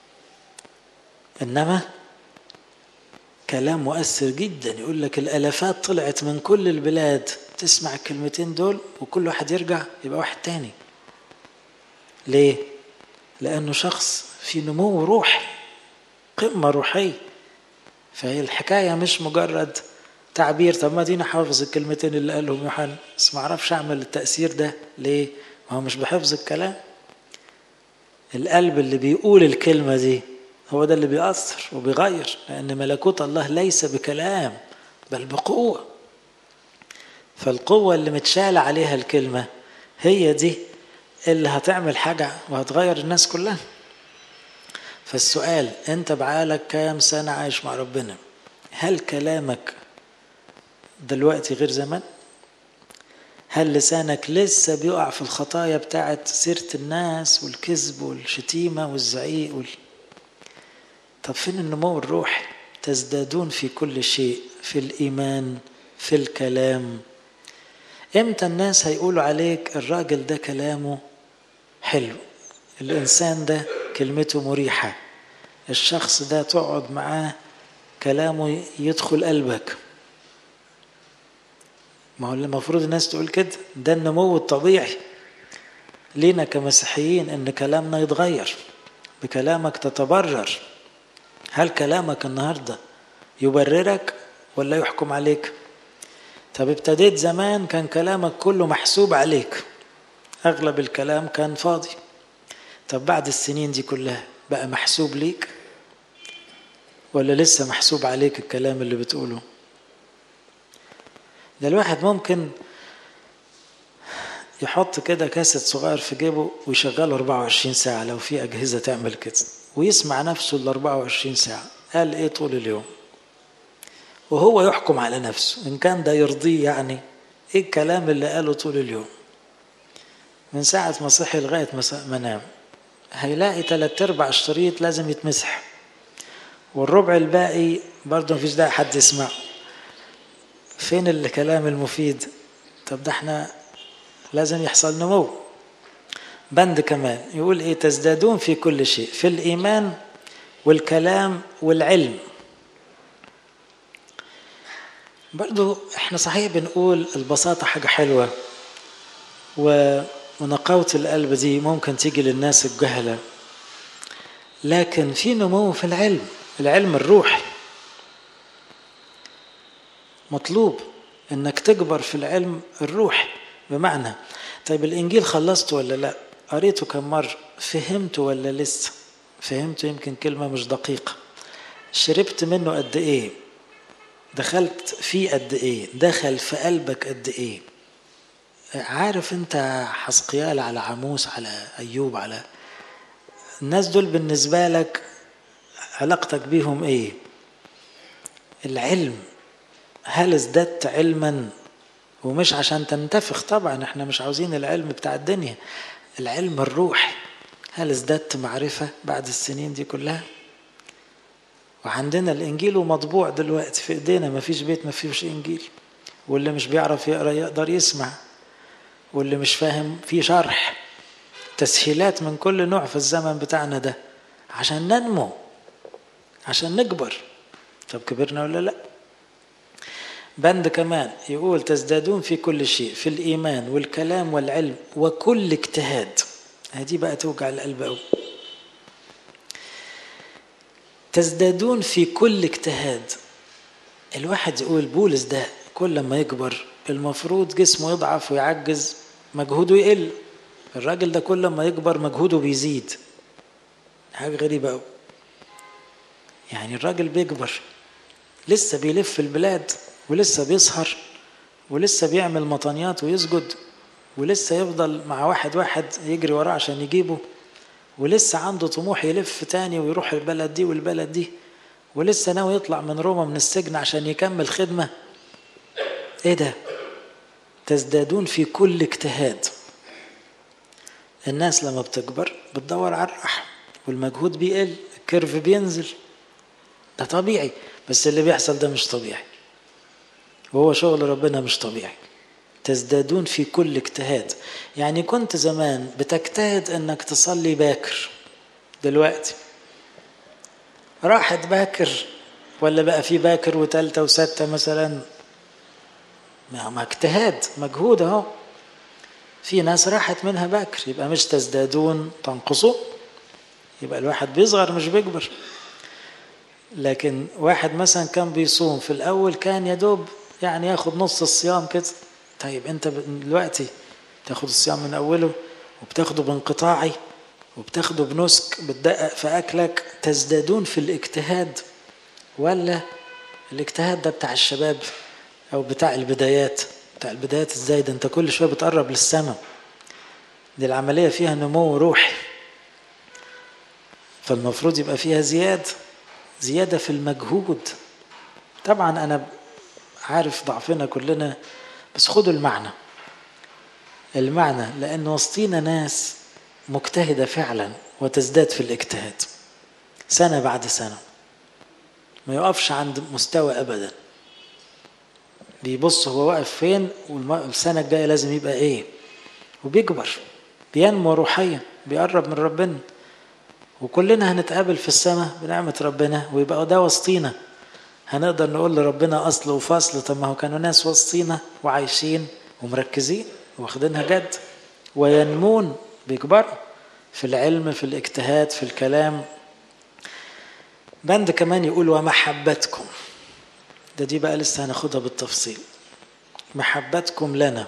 إنما كلام مؤثر جدا يقول لك الالافات طلعت من كل البلاد تسمع الكلمتين دول وكل واحد يرجع يبقى واحد تاني ليه لانه شخص في نمو روحي قمه روحيه فهي الحكايه مش مجرد تعبير طب ما دينا حافظ الكلمتين اللي قالهم يوحنا بس ما اعرفش اعمل التاثير ده ليه ما هو مش بحفظ الكلام القلب اللي بيقول الكلمه دي هو ده اللي بيأثر وبيغير لأن ملكوت الله ليس بكلام بل بقوة فالقوة اللي متشالة عليها الكلمة هي دي اللي هتعمل حاجة وهتغير الناس كلها فالسؤال انت بقالك كام سنة عايش مع ربنا هل كلامك دلوقتي غير زمان هل لسانك لسه بيقع في الخطايا بتاعت سيرة الناس والكذب والشتيمة والزعيق وال... طب فين النمو الروحي تزدادون في كل شيء في الإيمان في الكلام امتى الناس هيقولوا عليك الراجل ده كلامه حلو الإنسان ده كلمته مريحة الشخص ده تقعد معاه كلامه يدخل قلبك ما هو المفروض الناس تقول كده ده النمو الطبيعي لينا كمسيحيين ان كلامنا يتغير بكلامك تتبرر هل كلامك النهارده يبررك ولا يحكم عليك طب ابتديت زمان كان كلامك كله محسوب عليك اغلب الكلام كان فاضي طب بعد السنين دي كلها بقى محسوب ليك ولا لسه محسوب عليك الكلام اللي بتقوله ده الواحد ممكن يحط كده كاسيت صغير في جيبه ويشغله 24 ساعة لو في أجهزة تعمل كده ويسمع نفسه ال 24 ساعة قال إيه طول اليوم وهو يحكم على نفسه إن كان ده يرضيه يعني إيه الكلام اللي قاله طول اليوم من ساعة ما صحي لغاية ما نام هيلاقي تلات أرباع الشريط لازم يتمسح والربع الباقي برضه مفيش داعي حد يسمعه فين الكلام المفيد طب ده احنا لازم يحصل نمو بند كمان يقول ايه تزدادون في كل شيء في الايمان والكلام والعلم برضو احنا صحيح بنقول البساطة حاجة حلوة ونقاوة القلب دي ممكن تيجي للناس الجهلة لكن في نمو في العلم العلم الروحي مطلوب انك تكبر في العلم الروحي بمعنى طيب الانجيل خلصته ولا لا قريته كم مره فهمته ولا لسه فهمته يمكن كلمه مش دقيقه شربت منه قد ايه دخلت فيه قد ايه دخل في قلبك قد ايه عارف انت حسقيال على عموس على ايوب على الناس دول بالنسبه لك علاقتك بيهم ايه العلم هل ازددت علما ومش عشان تنتفخ طبعا احنا مش عاوزين العلم بتاع الدنيا العلم الروحي هل ازددت معرفة بعد السنين دي كلها وعندنا الانجيل ومطبوع دلوقتي في ايدينا ما فيش بيت ما فيهوش انجيل واللي مش بيعرف يقرا يقدر يسمع واللي مش فاهم في شرح تسهيلات من كل نوع في الزمن بتاعنا ده عشان ننمو عشان نكبر طب كبرنا ولا لا بند كمان يقول تزدادون في كل شيء في الإيمان والكلام والعلم وكل اجتهاد هذه بقى توجع القلب قوي تزدادون في كل اجتهاد الواحد يقول بولس ده كل ما يكبر المفروض جسمه يضعف ويعجز مجهوده يقل الراجل ده كل ما يكبر مجهوده بيزيد حاجة غريبة قوي يعني الراجل بيكبر لسه بيلف البلاد ولسه بيسهر ولسه بيعمل مطانيات ويسجد ولسه يفضل مع واحد واحد يجري وراه عشان يجيبه ولسه عنده طموح يلف تاني ويروح البلد دي والبلد دي ولسه ناوي يطلع من روما من السجن عشان يكمل خدمة ايه ده تزدادون في كل اجتهاد الناس لما بتكبر بتدور على الراحة والمجهود بيقل الكيرف بينزل ده طبيعي بس اللي بيحصل ده مش طبيعي وهو شغل ربنا مش طبيعي تزدادون في كل اجتهاد يعني كنت زمان بتجتهد انك تصلي باكر دلوقتي راحت باكر ولا بقى في باكر وتالتة وستة مثلا ما اجتهاد مجهود اهو في ناس راحت منها باكر يبقى مش تزدادون تنقصوا يبقى الواحد بيصغر مش بيكبر لكن واحد مثلا كان بيصوم في الاول كان يدوب يعني ياخد نص الصيام كده طيب انت دلوقتي تاخد الصيام من اوله وبتاخده بانقطاعي وبتاخده بنسك بتدقق في اكلك تزدادون في الاجتهاد ولا الاجتهاد ده بتاع الشباب او بتاع البدايات بتاع البدايات ازاي ده انت كل شويه بتقرب للسماء دي العمليه فيها نمو روحي فالمفروض يبقى فيها زياده زياده في المجهود طبعا انا عارف ضعفنا كلنا بس خدوا المعنى المعنى لان وسطينا ناس مجتهده فعلا وتزداد في الاجتهاد سنه بعد سنه ما يقفش عند مستوى ابدا بيبص هو واقف فين والسنه الجايه لازم يبقى ايه وبيكبر بينمو روحيا بيقرب من ربنا وكلنا هنتقابل في السماء بنعمه ربنا ويبقى ده وسطينا هنقدر نقول لربنا اصل وفصل طب ما هو كانوا ناس وسطينا وعايشين ومركزين واخدينها جد وينمون بيكبروا في العلم في الاجتهاد في الكلام بند كمان يقول ومحبتكم ده دي بقى لسه هناخدها بالتفصيل محبتكم لنا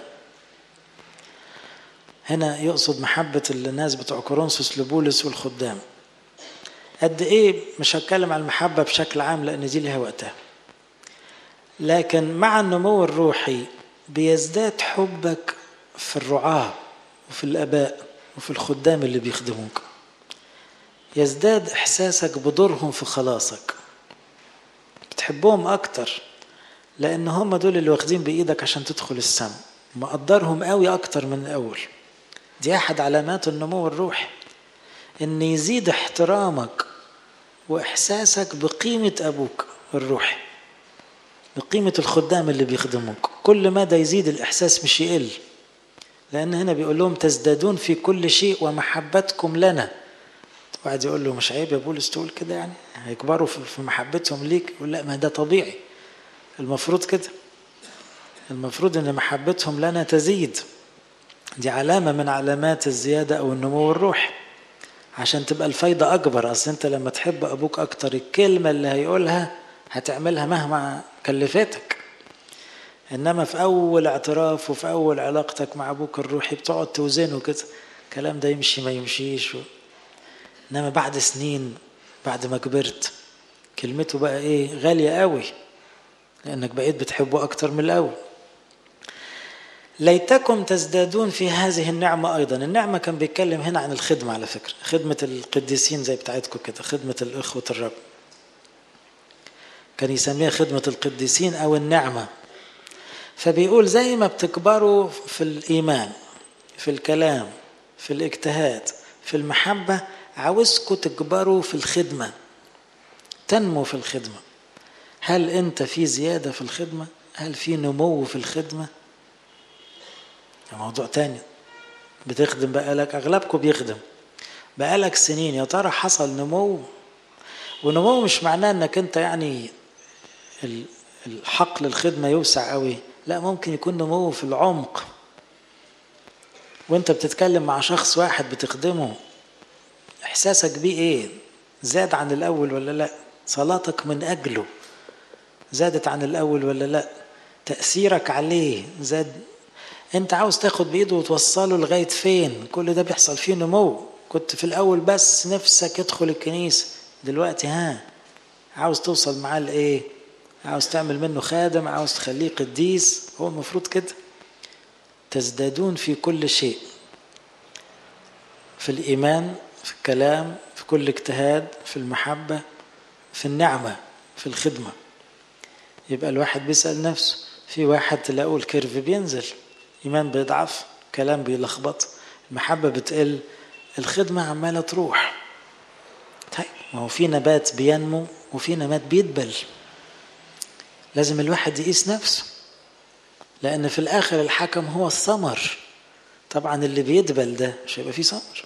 هنا يقصد محبة الناس بتوع كورنثوس لبولس والخدام قد ايه مش هتكلم عن المحبة بشكل عام لان دي لها وقتها لكن مع النمو الروحي بيزداد حبك في الرعاة وفي الآباء وفي الخدام اللي بيخدموك يزداد إحساسك بدورهم في خلاصك بتحبهم أكتر لأن هم دول اللي واخدين بإيدك عشان تدخل السماء مقدرهم قوي أكتر من الأول دي أحد علامات النمو الروحي إن يزيد احترامك وإحساسك بقيمة أبوك الروحي بقيمة الخدام اللي بيخدموك كل مدى يزيد الإحساس مش يقل لأن هنا بيقول لهم تزدادون في كل شيء ومحبتكم لنا واحد يقول له مش عيب يا بولس تقول كده يعني هيكبروا في محبتهم ليك يقول لا ما ده طبيعي المفروض كده المفروض ان محبتهم لنا تزيد دي علامة من علامات الزيادة أو النمو الروحي عشان تبقى الفايدة أكبر أصل أنت لما تحب أبوك أكتر الكلمة اللي هيقولها هتعملها مهما كلفتك إنما في أول اعتراف وفي أول علاقتك مع أبوك الروحي بتقعد توزنه كده الكلام ده يمشي ما يمشيش و... إنما بعد سنين بعد ما كبرت كلمته بقى إيه غالية قوي لأنك بقيت بتحبه أكتر من الأول ليتكم تزدادون في هذه النعمة أيضا النعمة كان بيتكلم هنا عن الخدمة على فكرة خدمة القديسين زي بتاعتكم كده خدمة الإخوة الرب كان يسميها خدمة القديسين أو النعمة فبيقول زي ما بتكبروا في الإيمان في الكلام في الاجتهاد في المحبة عاوزكم تكبروا في الخدمة تنمو في الخدمة هل أنت في زيادة في الخدمة هل في نمو في الخدمة موضوع تاني بتخدم بقالك أغلبكم بيخدم بقالك سنين يا ترى حصل نمو ونمو مش معناه انك انت يعني الحقل الخدمه يوسع قوي لا ممكن يكون نمو في العمق وانت بتتكلم مع شخص واحد بتخدمه احساسك بيه ايه زاد عن الاول ولا لا صلاتك من اجله زادت عن الاول ولا لا تاثيرك عليه زاد انت عاوز تاخد بايده وتوصله لغايه فين كل ده بيحصل فيه نمو كنت في الاول بس نفسك يدخل الكنيسه دلوقتي ها عاوز توصل معاه لايه عاوز تعمل منه خادم عاوز تخليه قديس هو المفروض كده تزدادون في كل شيء في الايمان في الكلام في كل اجتهاد في المحبه في النعمه في الخدمه يبقى الواحد بيسال نفسه في واحد تلاقوا الكيرف بينزل ايمان بيضعف كلام بيلخبط المحبه بتقل الخدمه عماله تروح طيب ما هو في نبات بينمو وفي نبات بيدبل لازم الواحد يقيس نفسه لان في الاخر الحكم هو الثمر طبعا اللي بيدبل ده مش هيبقى فيه ثمر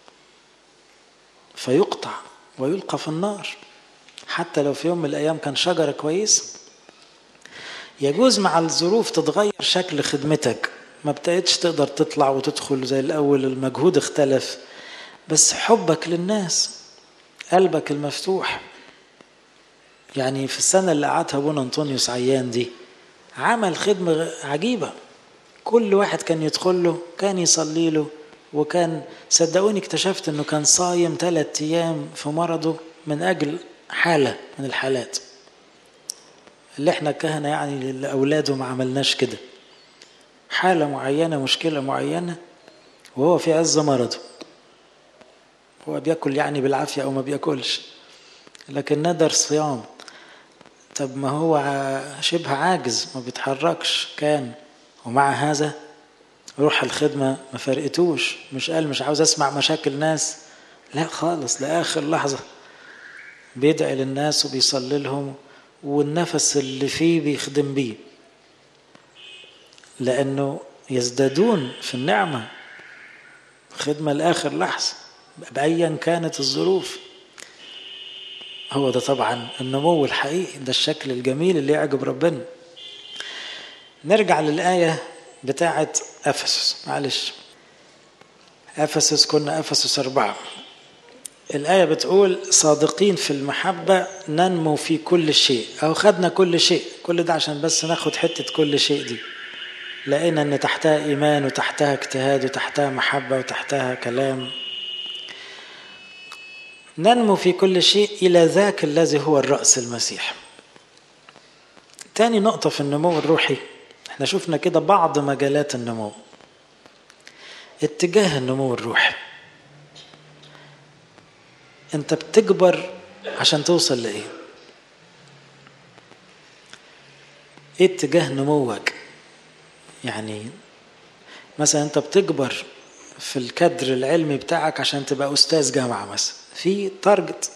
فيقطع ويلقى في النار حتى لو في يوم من الايام كان شجره كويس يجوز مع الظروف تتغير شكل خدمتك ما بقتش تقدر تطلع وتدخل زي الاول المجهود اختلف بس حبك للناس قلبك المفتوح يعني في السنة اللي قعدها ابونا انطونيوس عيان دي عمل خدمة عجيبة كل واحد كان يدخل له كان يصلي له وكان صدقوني اكتشفت انه كان صايم ثلاث ايام في مرضه من أجل حالة من الحالات اللي احنا كهنة يعني لأولاده ما عملناش كده حالة معينة مشكلة معينة وهو في عز مرضه هو بياكل يعني بالعافية أو ما بياكلش لكن ندر صيام طب ما هو شبه عاجز ما بيتحركش كان ومع هذا روح الخدمة ما فرقتوش مش قال مش عاوز أسمع مشاكل ناس لا خالص لآخر لحظة بيدعي للناس وبيصلي لهم والنفس اللي فيه بيخدم بيه لأنه يزدادون في النعمة خدمة لآخر لحظة بأيا كانت الظروف هو ده طبعا النمو الحقيقي ده الشكل الجميل اللي يعجب ربنا نرجع للآية بتاعة أفسس معلش أفسس كنا أفسس أربعة الآية بتقول صادقين في المحبة ننمو في كل شيء أو خدنا كل شيء كل ده عشان بس ناخد حتة كل شيء دي لقينا أن تحتها إيمان وتحتها اجتهاد وتحتها محبة وتحتها كلام ننمو في كل شيء إلى ذاك الذي هو الرأس المسيح تاني نقطة في النمو الروحي احنا شفنا كده بعض مجالات النمو اتجاه النمو الروحي انت بتكبر عشان توصل لايه ايه اتجاه نموك يعني مثلا انت بتكبر في الكادر العلمي بتاعك عشان تبقى استاذ جامعه مثلا في تارجت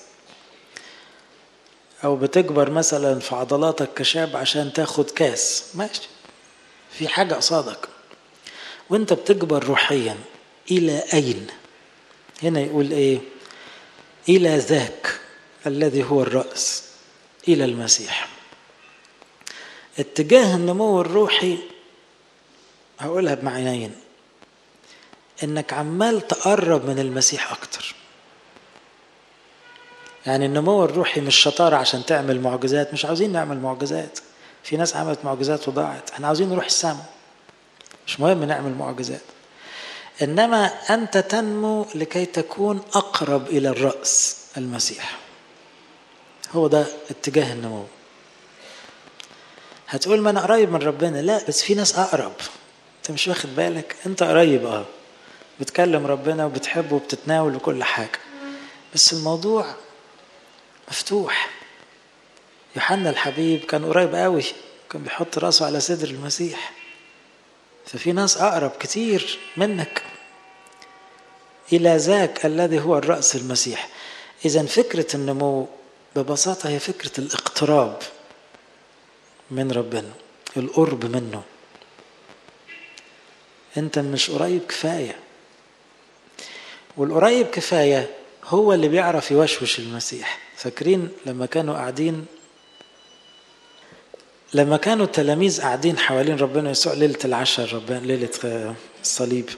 او بتكبر مثلا في عضلاتك كشاب عشان تاخد كاس ماشي في حاجه قصادك وانت بتكبر روحيا الى اين هنا يقول ايه الى ذاك الذي هو الراس الى المسيح اتجاه النمو الروحي هقولها بمعنيين انك عمال تقرب من المسيح اكتر يعني النمو الروحي مش شطارة عشان تعمل معجزات مش عاوزين نعمل معجزات في ناس عملت معجزات وضاعت احنا عاوزين نروح السماء مش مهم نعمل معجزات انما انت تنمو لكي تكون اقرب الى الراس المسيح هو ده اتجاه النمو هتقول ما انا قريب من ربنا لا بس في ناس اقرب انت مش واخد بالك انت قريب اه بتكلم ربنا وبتحبه وبتتناول وكل حاجه بس الموضوع مفتوح يوحنا الحبيب كان قريب قوي كان بيحط راسه على صدر المسيح ففي ناس أقرب كتير منك إلى ذاك الذي هو الرأس المسيح إذا فكرة النمو ببساطة هي فكرة الاقتراب من ربنا القرب منه أنت مش قريب كفاية والقريب كفاية هو اللي بيعرف يوشوش المسيح فاكرين لما كانوا قاعدين لما كانوا التلاميذ قاعدين حوالين ربنا يسوع ليلة العشاء ربنا ليلة الصليب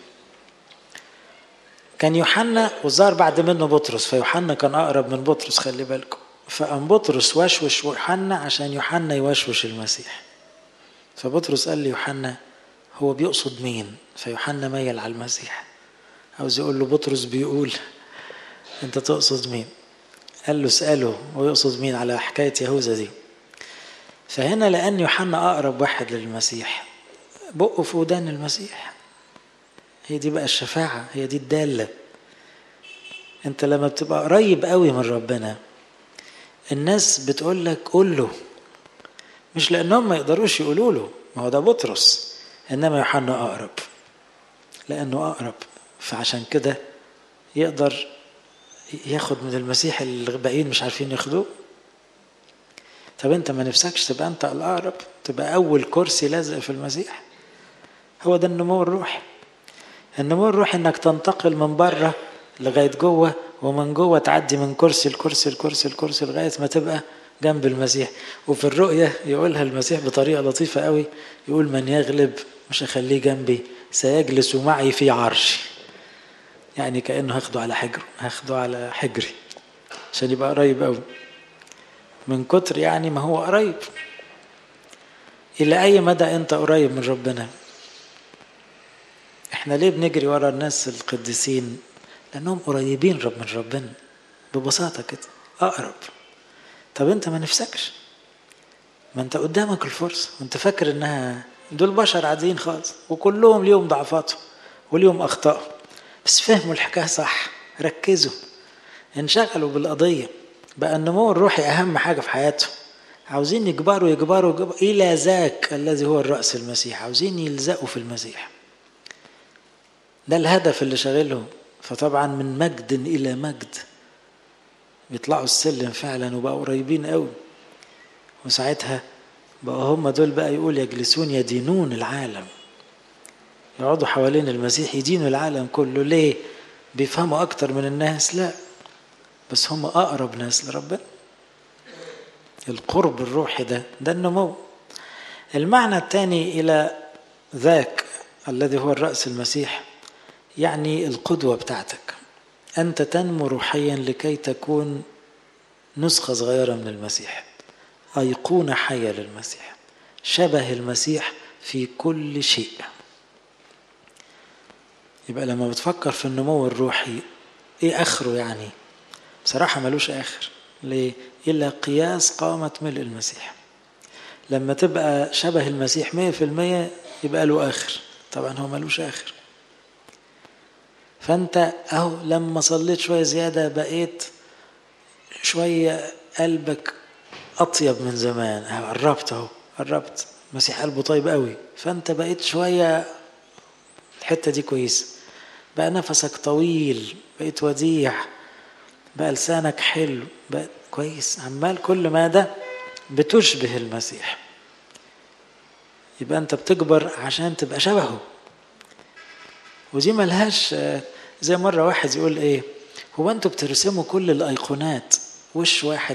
كان يوحنا وظهر بعد منه بطرس فيوحنا كان أقرب من بطرس خلي بالكم فقام بطرس وشوش يوحنا عشان يوحنا يوشوش المسيح فبطرس قال ليوحنا هو بيقصد مين فيوحنا ميل على المسيح عاوز يقول له بطرس بيقول انت تقصد مين قال له اسأله ويقصد مين على حكاية يهوذا دي فهنا لأن يوحنا أقرب واحد للمسيح بقه في ودان المسيح هي دي بقى الشفاعة هي دي الدالة انت لما بتبقى قريب قوي من ربنا الناس بتقول لك قول له مش لأنهم ما يقدروش يقولوا له ما هو ده بطرس إنما يوحنا أقرب لأنه أقرب فعشان كده يقدر ياخد من المسيح اللي الباقيين مش عارفين ياخدوه طب انت ما نفسكش تبقى انت الاقرب تبقى اول كرسي لازق في المسيح هو ده النمو الروحي النمو الروحي انك تنتقل من بره لغايه جوه ومن جوه تعدي من كرسي لكرسي لكرسي لكرسي لغايه ما تبقى جنب المسيح وفي الرؤيه يقولها المسيح بطريقه لطيفه قوي يقول من يغلب مش هخليه جنبي سيجلس معي في عرشي يعني كانه هاخده على حجره هاخده على حجري عشان يبقى قريب قوي من كتر يعني ما هو قريب الى اي مدى انت قريب من ربنا احنا ليه بنجري ورا الناس القديسين لانهم قريبين رب من ربنا ببساطه كده أقرب طب أنت ما نفسكش ما أنت قدامك الفرصة وأنت فاكر إنها دول بشر عاديين خالص وكلهم ليهم ضعفاتهم وليهم أخطاء بس فهموا الحكاية صح ركزوا انشغلوا بالقضية بقى النمو الروحي أهم حاجة في حياتهم عاوزين يكبروا يكبروا, يكبروا إلى ذاك الذي هو الرأس المسيح عاوزين يلزقوا في المسيح ده الهدف اللي شاغلهم فطبعا من مجد إلى مجد بيطلعوا السلم فعلا وبقوا قريبين قوي وساعتها بقى هم دول بقى يقول يجلسون يدينون العالم يقعدوا حوالين المسيح يدينوا العالم كله ليه بيفهموا أكتر من الناس لا بس هم أقرب ناس لربنا القرب الروحي ده ده النمو المعنى الثاني إلى ذاك الذي هو الرأس المسيح يعني القدوة بتاعتك أنت تنمو روحيا لكي تكون نسخة صغيرة من المسيح أيقونة حية للمسيح شبه المسيح في كل شيء يبقى لما بتفكر في النمو الروحي ايه اخره يعني بصراحة ملوش اخر ليه إلى قياس قامة ملء المسيح لما تبقى شبه المسيح مية في المية يبقى له آخر طبعا هو ملوش آخر فأنت أهو لما صليت شوية زيادة بقيت شوية قلبك أطيب من زمان قربت أهو قربت المسيح قلبه طيب قوي فأنت بقيت شوية الحتة دي كويسة بقى نفسك طويل بقيت وديع بقى لسانك حلو بقى كويس عمال كل ما ده بتشبه المسيح يبقى انت بتكبر عشان تبقى شبهه ودي ملهاش زي مرة واحد يقول ايه هو انتوا بترسموا كل الايقونات وش واحد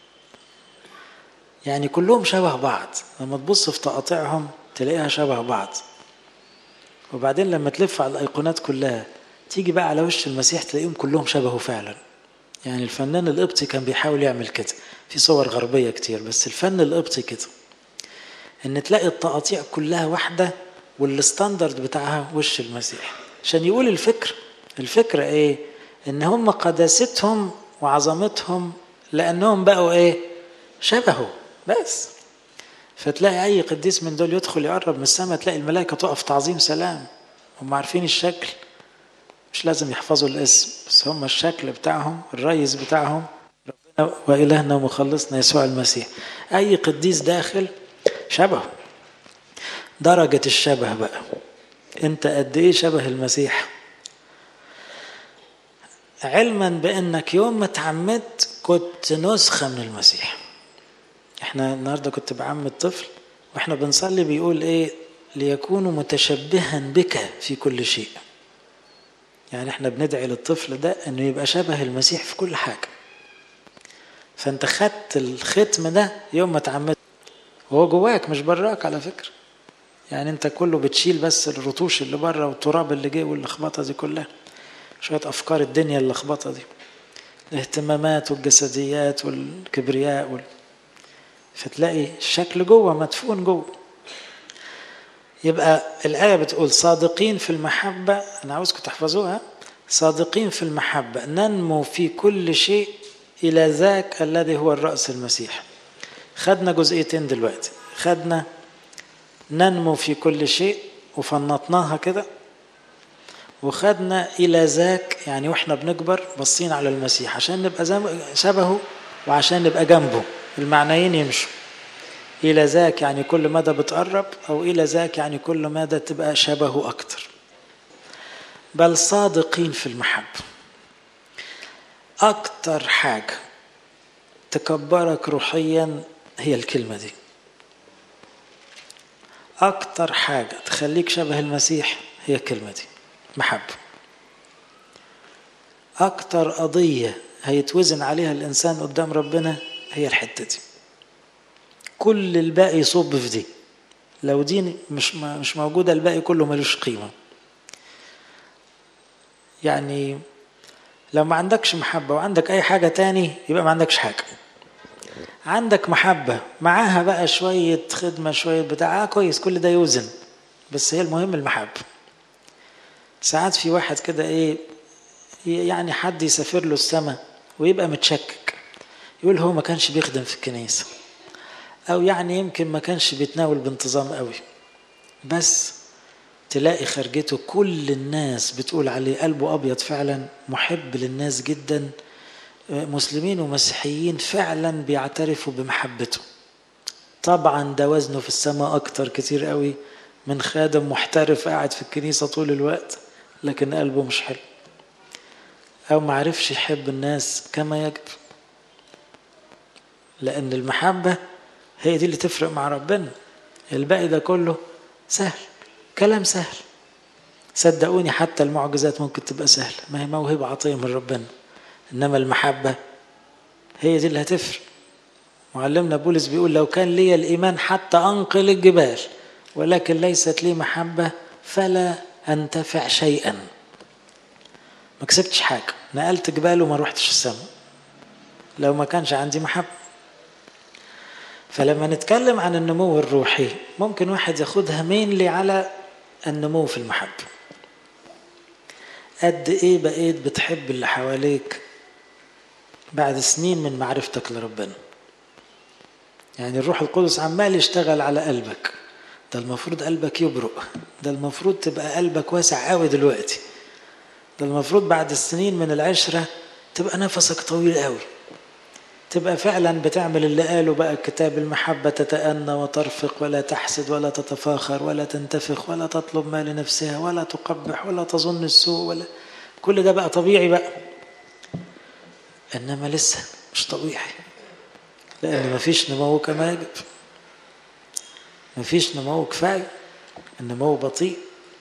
يعني كلهم شبه بعض لما تبص في تقاطعهم تلاقيها شبه بعض وبعدين لما تلف على الايقونات كلها تيجي بقى على وش المسيح تلاقيهم كلهم شبهه فعلا يعني الفنان القبطي كان بيحاول يعمل كده في صور غربية كتير بس الفن القبطي كده ان تلاقي التقاطيع كلها واحدة والستاندرد بتاعها وش المسيح عشان يقول الفكر الفكرة ايه ان هم قداستهم وعظمتهم لانهم بقوا ايه شبهه بس فتلاقي اي قديس من دول يدخل يقرب من السماء تلاقي الملائكة تقف تعظيم سلام هم عارفين الشكل مش لازم يحفظوا الاسم بس هم الشكل بتاعهم الريس بتاعهم ربنا وإلهنا ومخلصنا يسوع المسيح أي قديس داخل شبهه درجة الشبه بقى أنت قد إيه شبه المسيح علما بأنك يوم ما تعمدت كنت نسخة من المسيح احنا النهاردة كنت بعمد طفل واحنا بنصلي بيقول ايه ليكونوا متشبها بك في كل شيء يعني احنا بندعي للطفل ده انه يبقى شبه المسيح في كل حاجة فانت خدت الختم ده يوم ما تعمدت وهو جواك مش براك على فكرة يعني انت كله بتشيل بس الرطوش اللي بره والتراب اللي جه واللخبطة دي كلها شوية افكار الدنيا اللخبطة دي الاهتمامات والجسديات والكبرياء وال... فتلاقي الشكل جوه مدفون جوه يبقى الآية بتقول صادقين في المحبة أنا عاوزكم تحفظوها صادقين في المحبة ننمو في كل شيء إلى ذاك الذي هو الرأس المسيح خدنا جزئيتين دلوقتي خدنا ننمو في كل شيء وفنطناها كده وخدنا إلى ذاك يعني وإحنا بنكبر بصين على المسيح عشان نبقى شبهه وعشان نبقى جنبه المعنيين يمشوا إلى ذاك يعني كل مدى بتقرب أو إلى ذاك يعني كل مدى تبقى شبهه أكتر بل صادقين في المحبة أكتر حاجة تكبرك روحيا هي الكلمة دي أكتر حاجة تخليك شبه المسيح هي الكلمة دي محبة أكتر قضية هيتوزن عليها الإنسان قدام ربنا هي الحتة دي كل الباقي يصب في دي لو دي مش مش موجوده الباقي كله ملوش قيمه يعني لو ما عندكش محبه وعندك اي حاجه تاني يبقى ما عندكش حاجه عندك محبه معاها بقى شويه خدمه شويه بتاع آه كويس كل ده يوزن بس هي المهم المحبه ساعات في واحد كده ايه يعني حد يسافر له السماء ويبقى متشكك يقول هو ما كانش بيخدم في الكنيسة أو يعني يمكن ما كانش بيتناول بانتظام قوي بس تلاقي خرجته كل الناس بتقول عليه قلبه أبيض فعلا محب للناس جدا مسلمين ومسيحيين فعلا بيعترفوا بمحبته طبعا ده وزنه في السماء أكتر كتير قوي من خادم محترف قاعد في الكنيسة طول الوقت لكن قلبه مش حلو أو معرفش يحب الناس كما يجب لأن المحبة هي دي اللي تفرق مع ربنا الباقي ده كله سهل كلام سهل صدقوني حتى المعجزات ممكن تبقى سهلة ما هي موهبة عطية من ربنا إنما المحبة هي دي اللي هتفرق معلمنا بولس بيقول لو كان لي الإيمان حتى أنقل الجبال ولكن ليست لي محبة فلا أنتفع شيئا ما كسبتش حاجة نقلت جبال وما روحتش السماء لو ما كانش عندي محبة فلما نتكلم عن النمو الروحي ممكن واحد ياخدها مينلي على النمو في المحبة قد ايه بقيت بتحب اللي حواليك بعد سنين من معرفتك لربنا يعني الروح القدس عمال يشتغل على قلبك ده المفروض قلبك يبرق ده المفروض تبقى قلبك واسع قوي دلوقتي ده المفروض بعد السنين من العشرة تبقى نفسك طويل قوي تبقى فعلا بتعمل اللي قاله بقى الكتاب المحبة تتأنى وترفق ولا تحسد ولا تتفاخر ولا تنتفخ ولا تطلب ما لنفسها ولا تقبح ولا تظن السوء ولا كل ده بقى طبيعي بقى إنما لسه مش طبيعي لأن مفيش نمو كما يجب مفيش نمو كفاية النمو بطيء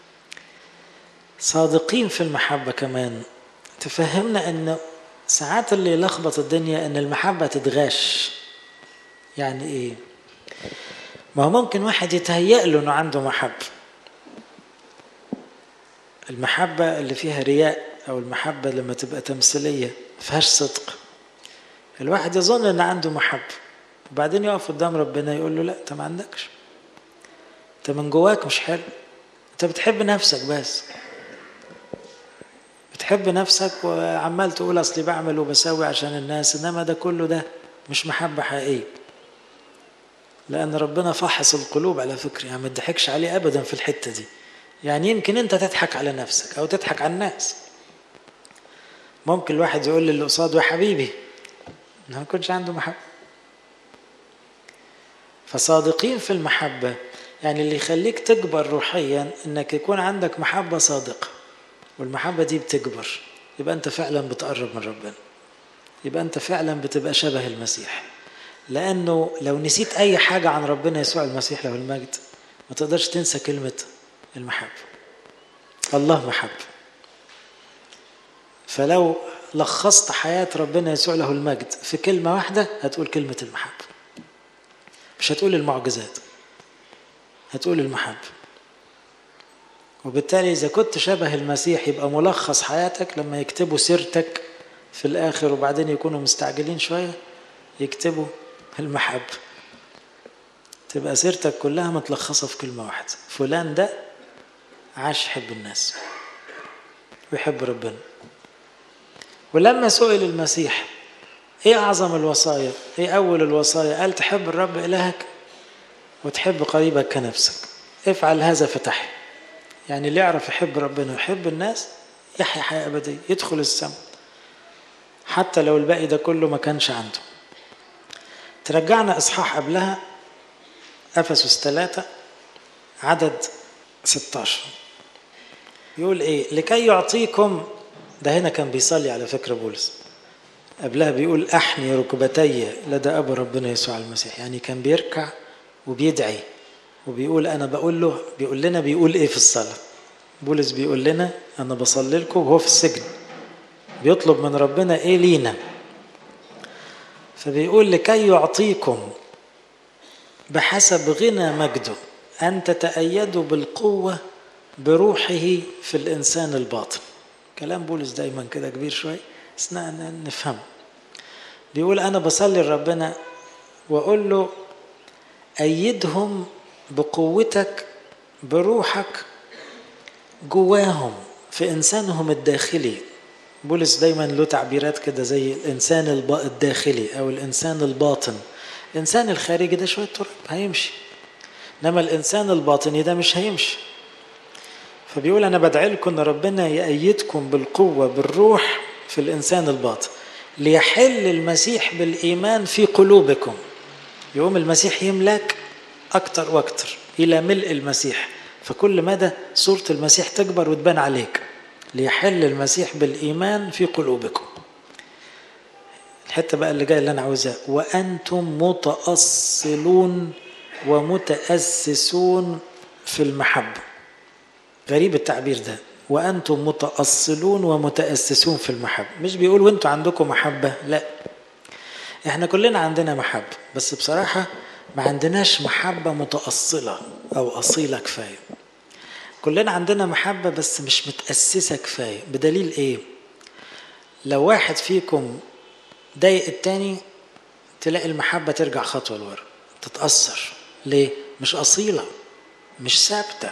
صادقين في المحبة كمان تفهمنا أن ساعات اللي يلخبط الدنيا أن المحبة تتغش يعني إيه ما هو ممكن واحد يتهيأ له أنه عنده محبة المحبة اللي فيها رياء أو المحبة لما تبقى تمثيلية فيهاش صدق الواحد يظن أن عنده محبة وبعدين يقف قدام ربنا يقول له لا أنت ما عندكش أنت من جواك مش حلو أنت بتحب نفسك بس بتحب نفسك وعمال تقول أصلي بعمل وبسوي عشان الناس إنما ده كله ده مش محبة حقيقية لأن ربنا فحص القلوب على فكرة يعني ما تضحكش عليه أبدا في الحتة دي يعني يمكن أنت تضحك على نفسك أو تضحك على الناس ممكن الواحد يقول للي قصاده يا حبيبي ما يكونش عنده محبة فصادقين في المحبة يعني اللي يخليك تكبر روحيا انك يكون عندك محبة صادقة والمحبة دي بتكبر يبقى انت فعلا بتقرب من ربنا يبقى انت فعلا بتبقى شبه المسيح لانه لو نسيت اي حاجة عن ربنا يسوع المسيح له المجد ما تقدرش تنسى كلمة المحبة الله محبة فلو لخصت حياة ربنا يسوع له المجد في كلمة واحدة هتقول كلمة المحبة مش هتقول المعجزات هتقول المحبة وبالتالي إذا كنت شبه المسيح يبقى ملخص حياتك لما يكتبوا سيرتك في الآخر وبعدين يكونوا مستعجلين شوية يكتبوا المحبة تبقى سيرتك كلها متلخصة في كلمة واحدة فلان ده عاش يحب الناس ويحب ربنا ولما سئل المسيح ايه اعظم الوصايا ايه اول الوصايا قال تحب الرب الهك وتحب قريبك كنفسك افعل هذا فتحي يعني اللي يعرف يحب ربنا ويحب الناس يحيا حياة أبدية يدخل السماء حتى لو الباقي ده كله ما كانش عنده ترجعنا إصحاح قبلها أفسس ثلاثة عدد 16 يقول إيه لكي يعطيكم ده هنا كان بيصلي على فكرة بولس قبلها بيقول أحني ركبتي لدى أبو ربنا يسوع المسيح يعني كان بيركع وبيدعي وبيقول أنا بقول له بيقول لنا بيقول إيه في الصلاة بولس بيقول لنا أنا بصلي لكم وهو في السجن بيطلب من ربنا إيه لينا فبيقول لكي يعطيكم بحسب غنى مجده أن تتأيدوا بالقوة بروحه في الإنسان الباطن كلام بولس دايما كده كبير شوي بس نفهم بيقول أنا بصلي لربنا وأقول له أيدهم بقوتك بروحك جواهم في إنسانهم الداخلي بولس دايما له تعبيرات كده زي الإنسان الداخلي أو الإنسان الباطن الإنسان الخارجي ده شوية تراب هيمشي إنما الإنسان الباطني ده مش هيمشي فبيقول أنا بدعي لكم إن ربنا يأيدكم بالقوة بالروح في الإنسان الباطن ليحل المسيح بالإيمان في قلوبكم يقوم المسيح يملك أكتر وأكتر إلى ملء المسيح فكل مدى صورة المسيح تكبر وتبان عليك ليحل المسيح بالإيمان في قلوبكم الحتة بقى اللي جاية اللي أنا عاوزها وأنتم متأصلون ومتأسسون في المحبة غريب التعبير ده وأنتم متأصلون ومتأسسون في المحبة مش بيقول وأنتم عندكم محبة لا احنا كلنا عندنا محبة بس بصراحة ما عندناش محبة متأصلة أو أصيلة كفاية كلنا عندنا محبة بس مش متأسسة كفاية بدليل إيه لو واحد فيكم ضايق التاني تلاقي المحبة ترجع خطوة لورا تتأثر ليه؟ مش أصيلة مش ثابتة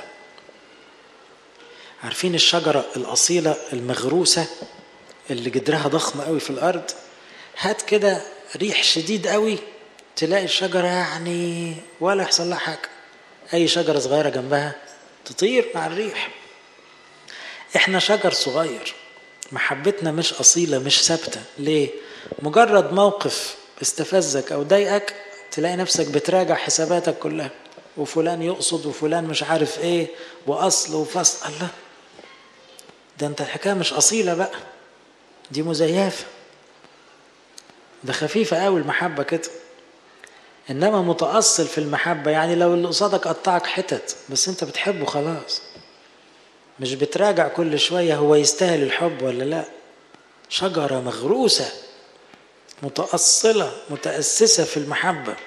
عارفين الشجرة الأصيلة المغروسة اللي جدرها ضخم قوي في الأرض هات كده ريح شديد قوي تلاقي الشجرة يعني ولا يحصل لها حاجة أي شجرة صغيرة جنبها تطير مع الريح احنا شجر صغير محبتنا مش أصيلة مش ثابتة ليه؟ مجرد موقف استفزك أو ضايقك تلاقي نفسك بتراجع حساباتك كلها وفلان يقصد وفلان مش عارف ايه وأصل وفصل الله ده انت الحكاية مش أصيلة بقى دي مزيفة ده خفيفة قوي المحبة كده إنما متأصل في المحبة يعني لو اللي قصادك قطعك حتت بس أنت بتحبه خلاص مش بتراجع كل شوية هو يستاهل الحب ولا لا شجرة مغروسة متأصلة متأسسة في المحبة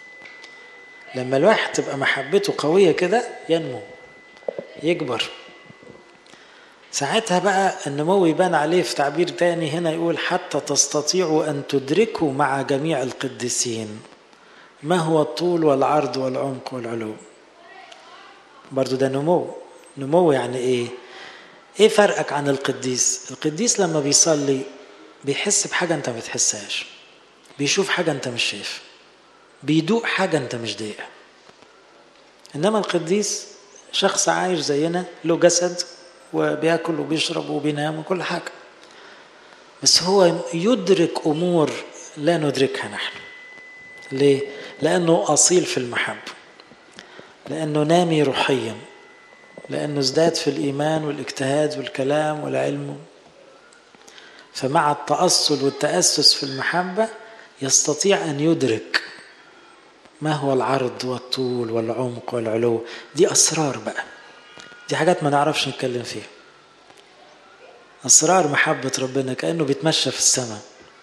لما الواحد تبقى محبته قوية كده ينمو يكبر ساعتها بقى النمو يبان عليه في تعبير تاني هنا يقول حتى تستطيعوا أن تدركوا مع جميع القديسين ما هو الطول والعرض والعمق والعلو برضو ده نمو نمو يعني ايه ايه فرقك عن القديس القديس لما بيصلي بيحس بحاجة انت ما بتحسهاش بيشوف حاجة انت مش شايفها بيدوق حاجة انت مش دايقها انما القديس شخص عايش زينا له جسد وبياكل وبيشرب وبينام وكل حاجة بس هو يدرك أمور لا ندركها نحن ليه؟ لأنه أصيل في المحبة لأنه نامي روحيا لأنه ازداد في الإيمان والاجتهاد والكلام والعلم فمع التأصل والتأسس في المحبة يستطيع أن يدرك ما هو العرض والطول والعمق والعلو دي أسرار بقى دي حاجات ما نعرفش نتكلم فيها أسرار محبة ربنا كأنه بيتمشى في السماء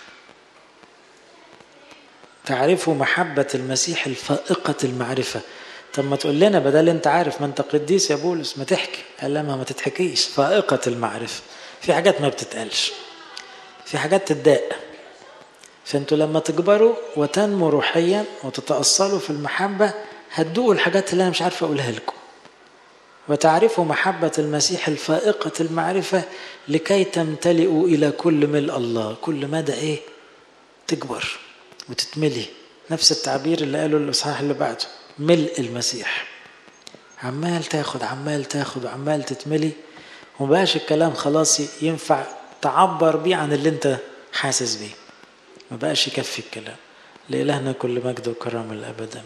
تعرفوا محبة المسيح الفائقة المعرفة طب ما تقول لنا بدل انت عارف ما انت قديس يا بولس ما تحكي قال لما ما تتحكيش فائقة المعرفة في حاجات ما بتتقالش في حاجات تتضايق فانتوا لما تكبروا وتنموا روحيا وتتأصلوا في المحبة هتدوقوا الحاجات اللي انا مش عارف اقولها لكم وتعرفوا محبة المسيح الفائقة المعرفة لكي تمتلئوا إلى كل ملء الله كل مدى إيه تكبر وتتملي نفس التعبير اللي قاله الإصحاح اللي بعده ملء المسيح عمال تاخد عمال تاخد وعمال تتملي ومبقاش الكلام خلاص ينفع تعبر بيه عن اللي انت حاسس بيه مبقاش يكفي الكلام لإلهنا كل مجد وكرم الأبد